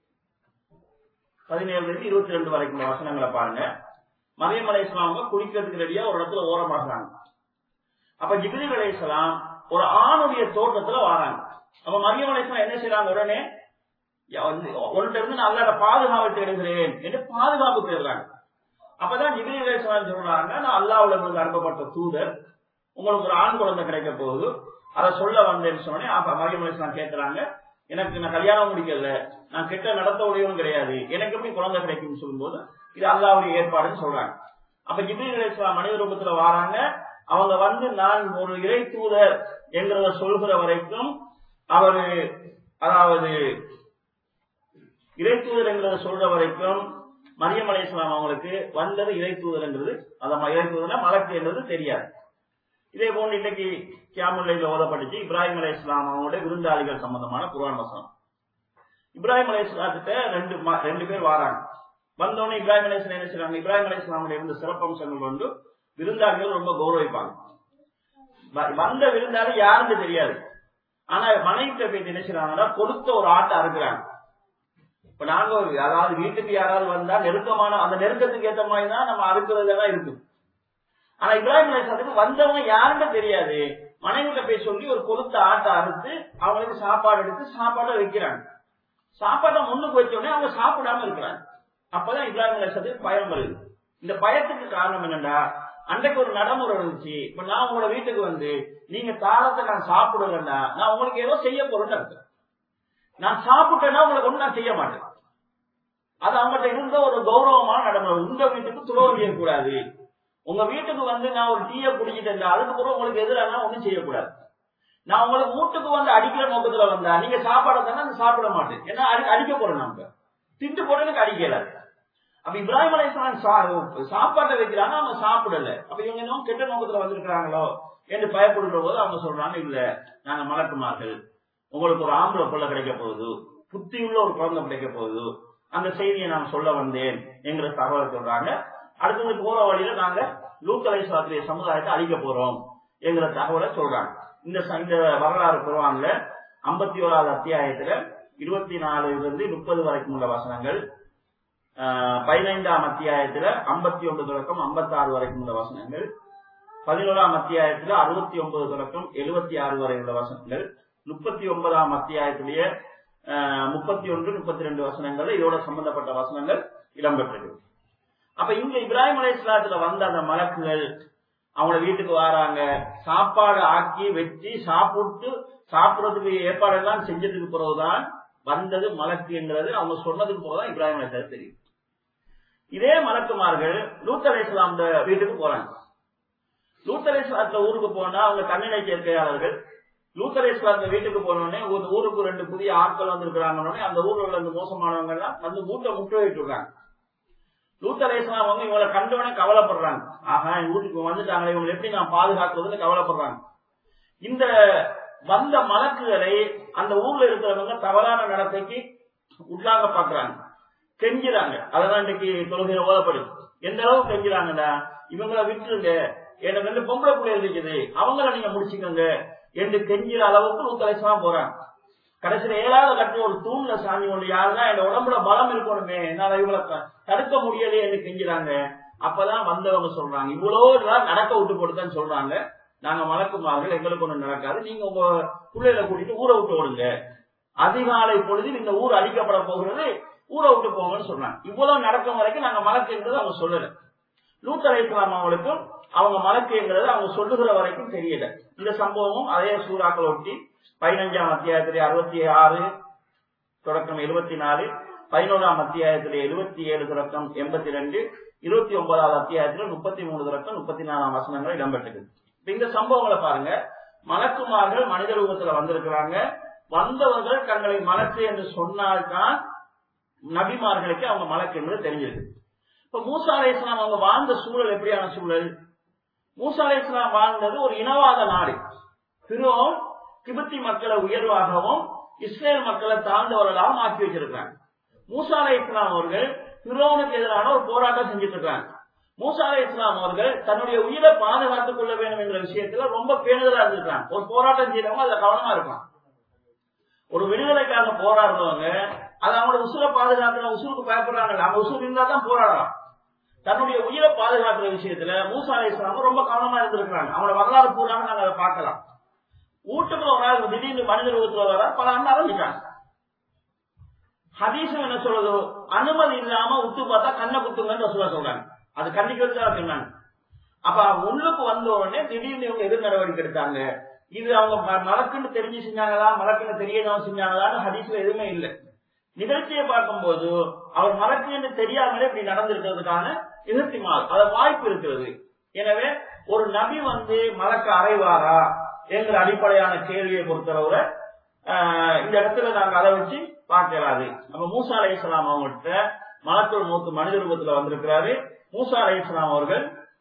பதினேழுல இருந்து இருபத்தி ரெண்டு வரைக்கும் வசனங்களை பாருங்க மரியம் அலை இஸ்லாமங்க குளிக்கிறதுக்கு ரெடியா ஒரு இடத்துல ஓரமாகறாங்க அப்ப ஜிபிரில் அலை இஸ்லாம் ஒரு ஆணுடைய தோட்டத்துல வராங்க அப்ப மரியம் அலை இஸ்லாம் என்ன செய்யறாங்க உடனே ஒன்றிட்ட இருந்து நான் அல்லாட பாதுகாப்பு தேடுகிறேன் என்று பாதுகாப்பு தேடுறாங்க அப்பதான் ஜிபிரி அலை இஸ்லாம் சொல்றாங்க நான் அல்லாவுல இருந்து அனுப்பப்பட்ட தூதர் உங்களுக்கு ஒரு ஆண் குழந்தை கிடைக்க போகுது அதை சொல்ல வந்தேன்னு சொன்னேன் அப்ப மரியம் அலை இஸ்லாம் கேட்கிறாங்க எனக்கு நான் கல்யாணம் முடிக்கல நான் கெட்ட நடத்த உடையவனும் கிடையாது எனக்கு எப்படி குழந்தை கிடைக்கும்னு சொல்லும்போது இது அல்லாவுடைய ஏற்பாடுன்னு சொல்றாங்க அப்ப ஜிப்ரீல் அலிஸ்லாம் மனித ரூபத்துல வராங்க அவங்க வந்து நான் ஒரு இறை தூதர் என்கிறத சொல்கிற வரைக்கும் அவரு அதாவது இறை தூதர் என்கிறத சொல்ற வரைக்கும் மரியம் அலை இஸ்லாம் அவங்களுக்கு வந்தது இறை தூதர்ங்கிறது அந்த இறை தூதர்னா மலக்கு என்றது தெரியாது இதே போன்று இன்னைக்கு கியாமுல்லைல ஓதப்பட்டுச்சு இப்ராஹிம் அலை இஸ்லாம் அவங்களுடைய விருந்தாளிகள் சம்பந்தமான குரான் வசனம் இப்ராஹிம் அலை இஸ்லாத்திட்ட ரெண்டு ரெண்டு பேர் வராங்க வந்தோடனே இப்ராஹிம் அலை இஸ்லாம் என்ன செய்றாங்க இப்ராஹிம் அலை இஸ்லாமுடைய இருந்த சிறப்பம்சங்கள் வந்து விருந்தாளிகள் ரொம்ப கௌரவிப்பாங்க வந்த விருந்தாளி யாருன்னு தெரியாது ஆனா மனைவிட்ட போய் என்ன செய்றாங்கன்னா கொடுத்த ஒரு ஆட்டை அறுக்கிறாங்க இப்ப நாங்க அதாவது வீட்டுக்கு யாராவது வந்தா நெருக்கமான அந்த நெருக்கத்துக்கு ஏத்த மாதிரி தான் நம்ம அறுக்கிறதெல்லாம் இருக்கு ஆனா இப்ராஹிம் அலிஸ்லாத்துக்கு வந்தவங்க யாருன்னு தெரியாது மனைவிட்ட போய் சொல்லி ஒரு கொளுத்த ஆட்டை அறுத்து அவங்களுக்கு சாப்பாடு எடுத்து சாப்பாடை வைக்கிறாங்க சாப்பாட்டை முன்னுக்கு வச்ச உடனே அவங்க சாப்பிடாம இருக்கிறாங்க அப்பதான் இப்ராஹிம் அலிஸ்லாத்துக்கு பயம் வருது இந்த பயத்துக்கு காரணம் என்னன்னா அன்றைக்கு ஒரு நடைமுறை இருந்துச்சு இப்ப நான் உங்களோட வீட்டுக்கு வந்து நீங்க தாளத்தை நான் சாப்பிடலன்னா நான் உங்களுக்கு ஏதோ செய்ய போறேன்னு அர்த்தம் நான் சாப்பிட்டேன்னா உங்களுக்கு ஒண்ணு நான் செய்ய மாட்டேன் அது அவங்ககிட்ட இருந்த ஒரு கௌரவமான நடைமுறை உங்க வீட்டுக்கு துரோகம் செய்யக்கூடாது உங்க வீட்டுக்கு வந்து நான் ஒரு டீயை குடிச்சிட்டேன் அதுக்கப்புறம் உங்களுக்கு எதிராக ஒண்ணும் செய்யக்கூடாது நான் உங்களுக்கு வீட்டுக்கு வந்து அடிக்கிற நோக்கத்துல வந்தா நீங்க சாப்பாடை தானே சாப்பிட மாட்டேன் ஏன்னா அடிக்க போறேன் நம்ம திட்டு போட்டு எனக்கு அடிக்கல அப்ப இப்ராஹிம் அலைஹிஸ்ஸலாம் சா- சாப்பாட்டை வைக்கிறாங்க அவங்க சாப்பிடல அப்ப இவங்க இன்னும் கெட்ட நோக்கத்துல வந்திருக்கிறாங்களோ என்று பயப்படுகிற போது அவங்க சொல்றாங்க இல்ல நாங்க மலக்குமார்கள் உங்களுக்கு ஒரு ஆம்பளை பிள்ளை கிடைக்க போகுது புத்தியுள்ள ஒரு குழந்தை கிடைக்க போகுது அந்த செய்தியை நான் சொல்ல வந்தேன் என்கிற தகவல் சொல்றாங்க அடுத்தது போற வழியில நாங்க லூத்தலை சாத்திரிய சமுதாயத்தை அழிக்க போறோம் என்கிற தகவலை சொல்றாங்க இந்த ச- இந்த வரலாறு குருவான்ல ஐம்பத்தி ஓராவது அத்தியாயத்துல இருபத்தி நாலுல இருந்து முப்பது வரைக்கும் உள்ள வசனங்கள் ஆஹ், பதினைந்தாம் அத்தியாயத்துல ஐம்பத்தி ஒன்பது தொடக்கம் ஐம்பத்தாறு வரைக்கும் உள்ள வசனங்கள் பதினோராம் அத்தியாயத்துல அறுபத்தி ஒன்பது தொடக்கம் எழுபத்தி ஆறு வரை உள்ள வசனங்கள் முப்பத்தி ஒன்பதாம் அத்தியாயத்திலேயே முப்பத்தி ஒன்று முப்பத்தி ரெண்டு வசனங்கள் இதோட சம்பந்தப்பட்ட வசனங்கள் இடம்பெற்றிருக்கு அப்ப இங்க இப்ராஹிம் அலைஹிஸ்ஸலாத்துல வந்த அந்த மலக்குகள் அவங்க வீட்டுக்கு வராங்க சாப்பாடு ஆக்கி வச்சு சாப்பிட்டு சாப்பிடுறதுக்கு ஏற்பாடெல்லாம் செஞ்சதுக்கு பிறகுதான் வந்தது மலக்குங்கிறது அவங்க சொன்னதுக்கு பிறகுதான் இப்ராஹிம் அலைஹிஸ்ஸலாம் தெரியும் இதே மலக்குமார்கள் லூத் அலைஹிஸ்ஸலாம் வீட்டுக்கு போறாங்க லூத் அலைஹிஸ்ஸலாத்துல ஊருக்கு போனா அவங்க தன்னிலை சேர்க்கையாளர்கள் லூத் அலைஹிஸ்ஸலாத்துல வீட்டுக்கு போனோடனே ஒரு ஊருக்கு ரெண்டு புதிய ஆட்கள் வந்திருக்கிறாங்கன்னே அந்த ஊர்ல உள்ள இந்த மோசமானவங்க எல்லாம் வந்து மூட்டை முட்டுவிட்டு இருக்காங்க லூத் அலைஹிஸ்ஸலாம் அவங்க இவங்களை கண்டவனே கவலைப்படுறாங்க ஆஹா எங்க வீட்டுக்கு வந்துட்டாங்களே இவங்களை எப்படி நான் பாதுகாக்கிறதுன்னு கவலைப்படுறாங்க இந்த வந்த மலக்குகளை அந்த ஊர்ல இருக்கிறவங்க தவறான நடத்தைக்கு உள்ளாக பாக்குறாங்க கெஞ்சுறாங்க அதெல்லாம் இன்னைக்கு தொழுகையில ஓதப்படுது எந்த அளவுக்கு கெஞ்சுறாங்கடா இவங்கள விட்டுருங்க எனக்கு ரெண்டு பொம்பளை பிள்ளைகள் இருக்குது அவங்கள நீங்க முடிச்சுக்கோங்க என்று கெஞ்சுற அளவுக்கு நூத்தலைசலாம் போறாங்க கடைசியில ஏழாவது கட்டி ஒரு தூண்ல சாமி கொண்டு யாருன்னா என் உடம்புல பலம் இருக்கணுமே என்னால இவங்களை த- தடுக்க முடியலையே என்று கெஞ்சுறாங்க அப்பதான் வந்தவங்க சொல்றாங்க இவ்வளவு நாள் நடக்க விட்டு போட்டுதான் சொல்றாங்க நாங்க மலக்குமார்கள் எங்களுக்கு ஒண்ணு நடக்காது நீங்க உங்க பிள்ளைகளை கூட்டிட்டு ஊரை விட்டு ஓடுங்க அதிகாலை பொழுதில் இந்த ஊர் அழிக்கப்பட போகிறது ஊரை விட்டு போங்கன்னு சொன்னாங்க இவ்வளவு நடக்கும் வரைக்கும் நாங்க மலக்குங்கிறது அவங்க சொல்லல லூத் அலைஹிஸ்ஸலாம் அவங்களுக்கும் அவங்க மலக்குங்கிறது அவங்க சொல்லுகிற வரைக்கும் தெரியல இந்த சம்பவமும் அதே சூறாக்கள் ஒட்டி பதினஞ்சாம் அத்தியாயத்திலே அறுபத்தி ஆறு தொடக்கம் எழுபத்தி நாலு பதினோராம் அத்தியாயத்திலே எழுபத்தி ஏழு தொடக்கம் எண்பத்தி ரெண்டு இருபத்தி ஒன்பதாவது அத்தியாயத்துல முப்பத்தி மூணு தொடக்கம் முப்பத்தி நாலாம் வசனங்கள் இடம்பெற்றிருக்கு இப்ப இந்த சம்பவங்களை பாருங்க மலக்குமார்கள் மனித ரூபத்துல வந்திருக்கிறாங்க வந்தவர்கள் தங்களை மலக்கு என்று சொன்னால்தான் நபிமார்களுக்கு அவங்க மலக்கு என்பது தெரிஞ்சிருக்கு இப்ப மூசா அலைஹிஸ்ஸலாம் அவங்க வாழ்ந்த சூழல் எப்படியான சூழல் மூசா அலைஹிஸ்ஸலாம் வாழ்ந்தது ஒரு இனவாத நாடு பிறோம் கிபத்தி மக்களை உயர்வாகவும் இஸ்ரேல் மக்களை தாழ்ந்தவர்களாகவும் ஆக்கி வச்சிருக்காங்க மூசா அலை இஸ்லாம் அவர்கள் பிறோனுக்கு எதிரான ஒரு போராட்டம் செஞ்சுட்டு இருக்காங்க மூசா அலை இஸ்லாம் அவர்கள் தன்னுடைய உயிரை பாதுகாத்துக் கொள்ள வேண்டும் என்ற விஷயத்துல ரொம்ப பேணுதலா இருந்திருக்காங்க ஒரு போராட்டம் செய்யறவங்க அதுல கவனமா இருக்கலாம் ஒரு விடுதலைக்காக போராடுறவங்க அது அவங்களோட உசுரை பாதுகாக்கிற உசுருக்கு பயப்படுறாங்கல்ல அவங்க உசுர் இருந்தா தான் போராடலாம் தன்னுடைய உயிரை பாதுகாக்கிற விஷயத்துல மூசா அலை இஸ்லாம் ரொம்ப கவனமா இருந்திருக்கிறாங்க அவங்களோட வரலாறு பூராக நாங்க அதை பார்க்கலாம் வீட்டுக்குள்ள ஒரு ஆள் திடீர்னு மனித ரூபத்துல வர பல அண்ணா அறிஞ்சிட்டாங்க ஹதீஸும் என்ன சொல்லுதோ அனுமதி இல்லாம உத்து பார்த்தா கண்ணை குத்துங்கன்னு சொல்ல சொல்றாங்க அது கண்டிக்கிறது தான் சொன்னாங்க அப்ப உள்ளுக்கு வந்த உடனே திடீர்னு இவங்க எதிர் நடவடிக்கை எடுத்தாங்க இது அவங்க ம- மலக்குன்னு தெரிஞ்சு செஞ்சாங்களா மலக்குன்னு தெரியாதவங்க செஞ்சாங்களான்னு ஹதீஸ்ல எதுவுமே இல்லை நிகழ்ச்சியை பார்க்கும்போது அவர் மலக்கு என்று தெரியாமலே இப்படி நடந்திருக்கிறதுக்கான எதிர்த்திமால் அத வாய்ப்பு இருக்கிறது எனவே ஒரு நபி வந்து மலக்க அறைவாரா என்கிற அடிப்படையான கேள்வியை பொறுத்தளவுல ஆஹ், இந்த இடத்துல நாங்க அதை வச்சு பார்க்கலாது நம்ம மூசா அலை இஸ்லாம் அவங்கள்ட்ட மலக்குள் மூத்து மனித ரூபத்துல வந்திருக்கிறாரு மூசா அலை இஸ்லாம் அவர்கள்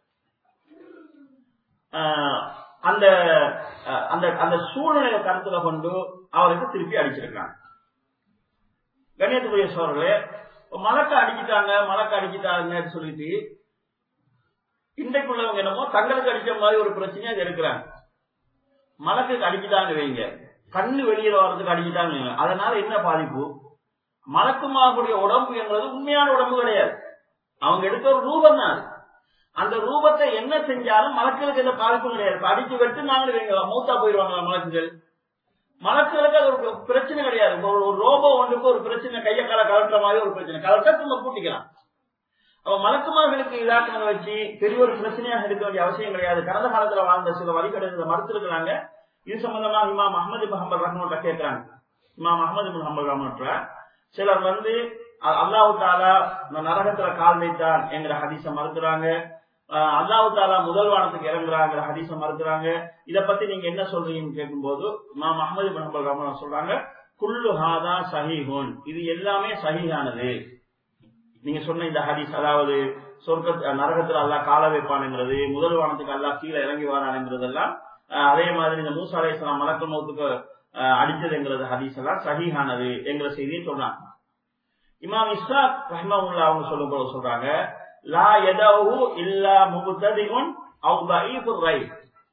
ஆஹ், அந்த ஆஹ், அந்த அந்த சூழ்நிலையை கருத்துல கொண்டு அவருக்கு திருப்பி அடிச்சிருக்காங்க கண்ணியத்துக்குரிய சோழர்களே மலக்க அடிச்சிட்டாங்க மலக்க அடிச்சிட்டாங்கன்னு சொல்லிட்டு இன்றைக்குள்ளவங்க என்னமோ தங்களுக்கு அடிச்ச மாதிரி ஒரு பிரச்சனையா அது இருக்கிறாங்க மலக்குக்கு அடிச்சுட்டாங்க வைங்க கண்ணு வெளியில வர்றதுக்கு அடிச்சுட்டாங்க வைங்க. அதனால என்ன பாதிப்பு மலக்குமாவுடைய உடம்பு என்றது உண்மையான உடம்பு கிடையாது அவங்க எடுத்த ஒரு ரூபம் தான் அது. அந்த ரூபத்தை என்ன செஞ்சாலும் மலக்குகளுக்கு எந்த பாதிப்பும் கிடையாது இப்ப அடிச்சு வெட்டு நாங்களும் வைங்க மூத்தா போயிடுவாங்களா மலக்குகள் மலக்குகளுக்கு அது ஒரு பிரச்சனை கிடையாது இப்ப ஒரு ரோபோ ஒன்றுக்கு ஒரு பிரச்சனை கையை கால கலட்டுற மாதிரி ஒரு பிரச்சனை கலட்ட திரும்ப கூட்டிக்கலாம் அப்ப மலக்குமார்களுக்கு இதாக்கங்களை வச்சு பெரிய ஒரு பிரச்சனையாக எடுக்க வேண்டிய அவசியம் கிடையாது கடந்த காலத்துல வாழ்ந்த சில வழிகடை மறுத்திருக்கிறாங்க இது சம்பந்தமா இமாம் அஹமது முகமது ரஹ்மோட்ட கேட்கிறாங்க இமாம் அஹமது முகமது ரஹ்மோட்ட சிலர் வந்து அ- அல்லாஹ் தாலா இந்த நரகத்துல கால் வைத்தான் என்கிற ஹதீஸ மறுக்கிறாங்க அஹ் அல்லாஹ் தாலா முதல் வானத்துக்கு இறங்குறாங்கிற ஹதீஸ மறுக்கிறாங்க இத பத்தி நீங்க என்ன சொல்றீங்கன்னு கேட்கும்போது இமாம் அஹமது முகமது ரஹ்மான் சொல்றாங்க குல்லு ஹாதா சஹீஹுன் இது எல்லாமே சஹீஹானது நீங்க சொன்ன இந்த ஹதீஸ் அதாவது சொர்க்க நரகத்துல அல்லாஹ் கால வைப்பானுங்கிறது முதல் வானத்துக்கு அல்லாஹ் கீழே இறங்கி வாரானுங்கிறதெல்லாம் அஹ், அதே மாதிரி இந்த மூசா அலைஹிஸ்ஸலாம் மலக்க மௌத்துக்கு அஹ், அடிச்சதுங்கிறது ஹதீஸ் எல்லாம் சஹீஹானது என்கிற செய்தியை சொன்னாங்க இமாம் இஸ்ஹாக் ரஹ்மவுல்லா அவங்க சொல்லும் போது சொல்றாங்க லா யதஹு இல்லா முபத்ததிஉன் அவ் தஈஃபுர் ரைட்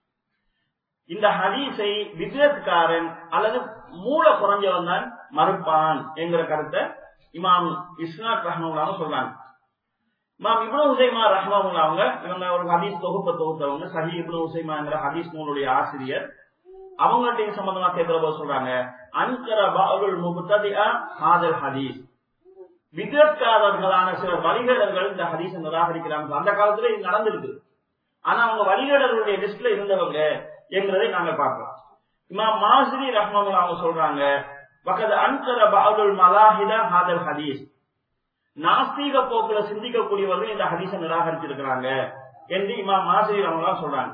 இந்த ஹதீஸை விதத்காரன் அல்லது மூல குறைஞ்சவன் தான் மறுப்பான் என்கிற கருத்தை இமாம் இஸ்னாத் ரஹ்மவுல்லாவும் சொல்றாங்க இமாம் இப்னு உசைமா ரஹ்மவுல்லா அவங்க இவங்க ஒரு ஹதீஸ் தொகுப்பை தொகுத்தவங்க சஹி இப்னு உசைமாங்கிற ஹதீஸ் நூலுடைய ஆசிரியர் அவங்கள்ட்ட சம்பந்தமா கேட்கிற போது சொல்றாங்க அன்கர பாவுல் முபத்ததிஆ ஹாதல் ஹதீஸ் விதத்காரர்களான சில வழிகேடர்கள் இந்த ஹதீஸை நிராகரிக்கிறாங்க அந்த காலத்துல இது நடந்திருக்கு ஆனா அவங்க வழிகேடர்களுடைய லிஸ்ட்ல இருந்தவங்க என்கிறதை நாங்க பார்க்கிறோம் இமாம் மாசிரி ரஹ்மமுல்லா அவங்க சொல்றாங்க வக்கது அன்கர பாவுல் மலாஹிதா ஹாதல் ஹதீஸ் நாஸ்தீக போக்குல சிந்திக்கக்கூடியவர்கள் இந்த ஹதீஸை நிராகரிச்சிருக்கிறாங்க என்று இமாம் மாசிரி ரஹ்மல்லா சொல்றாங்க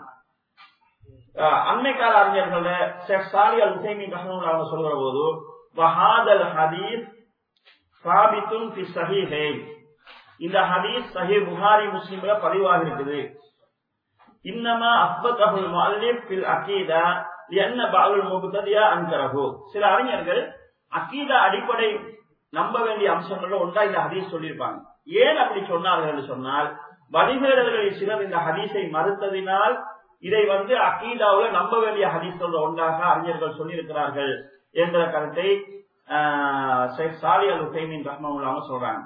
அஹ் அண்மை கால அறிஞர்கள ஷேக் சாலி அல் ஹுசைமின் ரஹ்மத்துல்லாஹி அவங்க சொல்கிற போது வஹாதல் ஹதீஸ் சாபித்துன் ஃபி ஸஹீஹைன் இந்த ஹதீஸ் சஹீஹ் புகாரி முஸ்லிம்ல பதிவாக இருக்குது இன்னமா அஸ்பத்தஹுல் முஅல்லிஃப் ஃபில் அகீதா லிஅன்ன பஅல் முப்ததியா அன்கரஹு சில அறிஞர்கள் அகீதா அடிப்படை நம்ப வேண்டிய அம்சங்கள்ல ஒன்றா இந்த ஹதீஸ் சொல்லியிருப்பாங்க ஏன் அப்படி சொன்னார்கள் என்று சொன்னால் வழிகேடர்களில் சிலர் இந்த ஹதீஸை மறுத்ததினால் இதை வந்து அகீதாவுல நம்ப வேண்டிய ஹதீஸ்கள் ஒன்றாக அறிஞர்கள் சொல்லியிருக்கிறார்கள் என்ற கருத்தை ஆஹ், ஷேக் சாலி அல் ஹுசைமின் ரஹ்மவுல்லாம சொல்றாங்க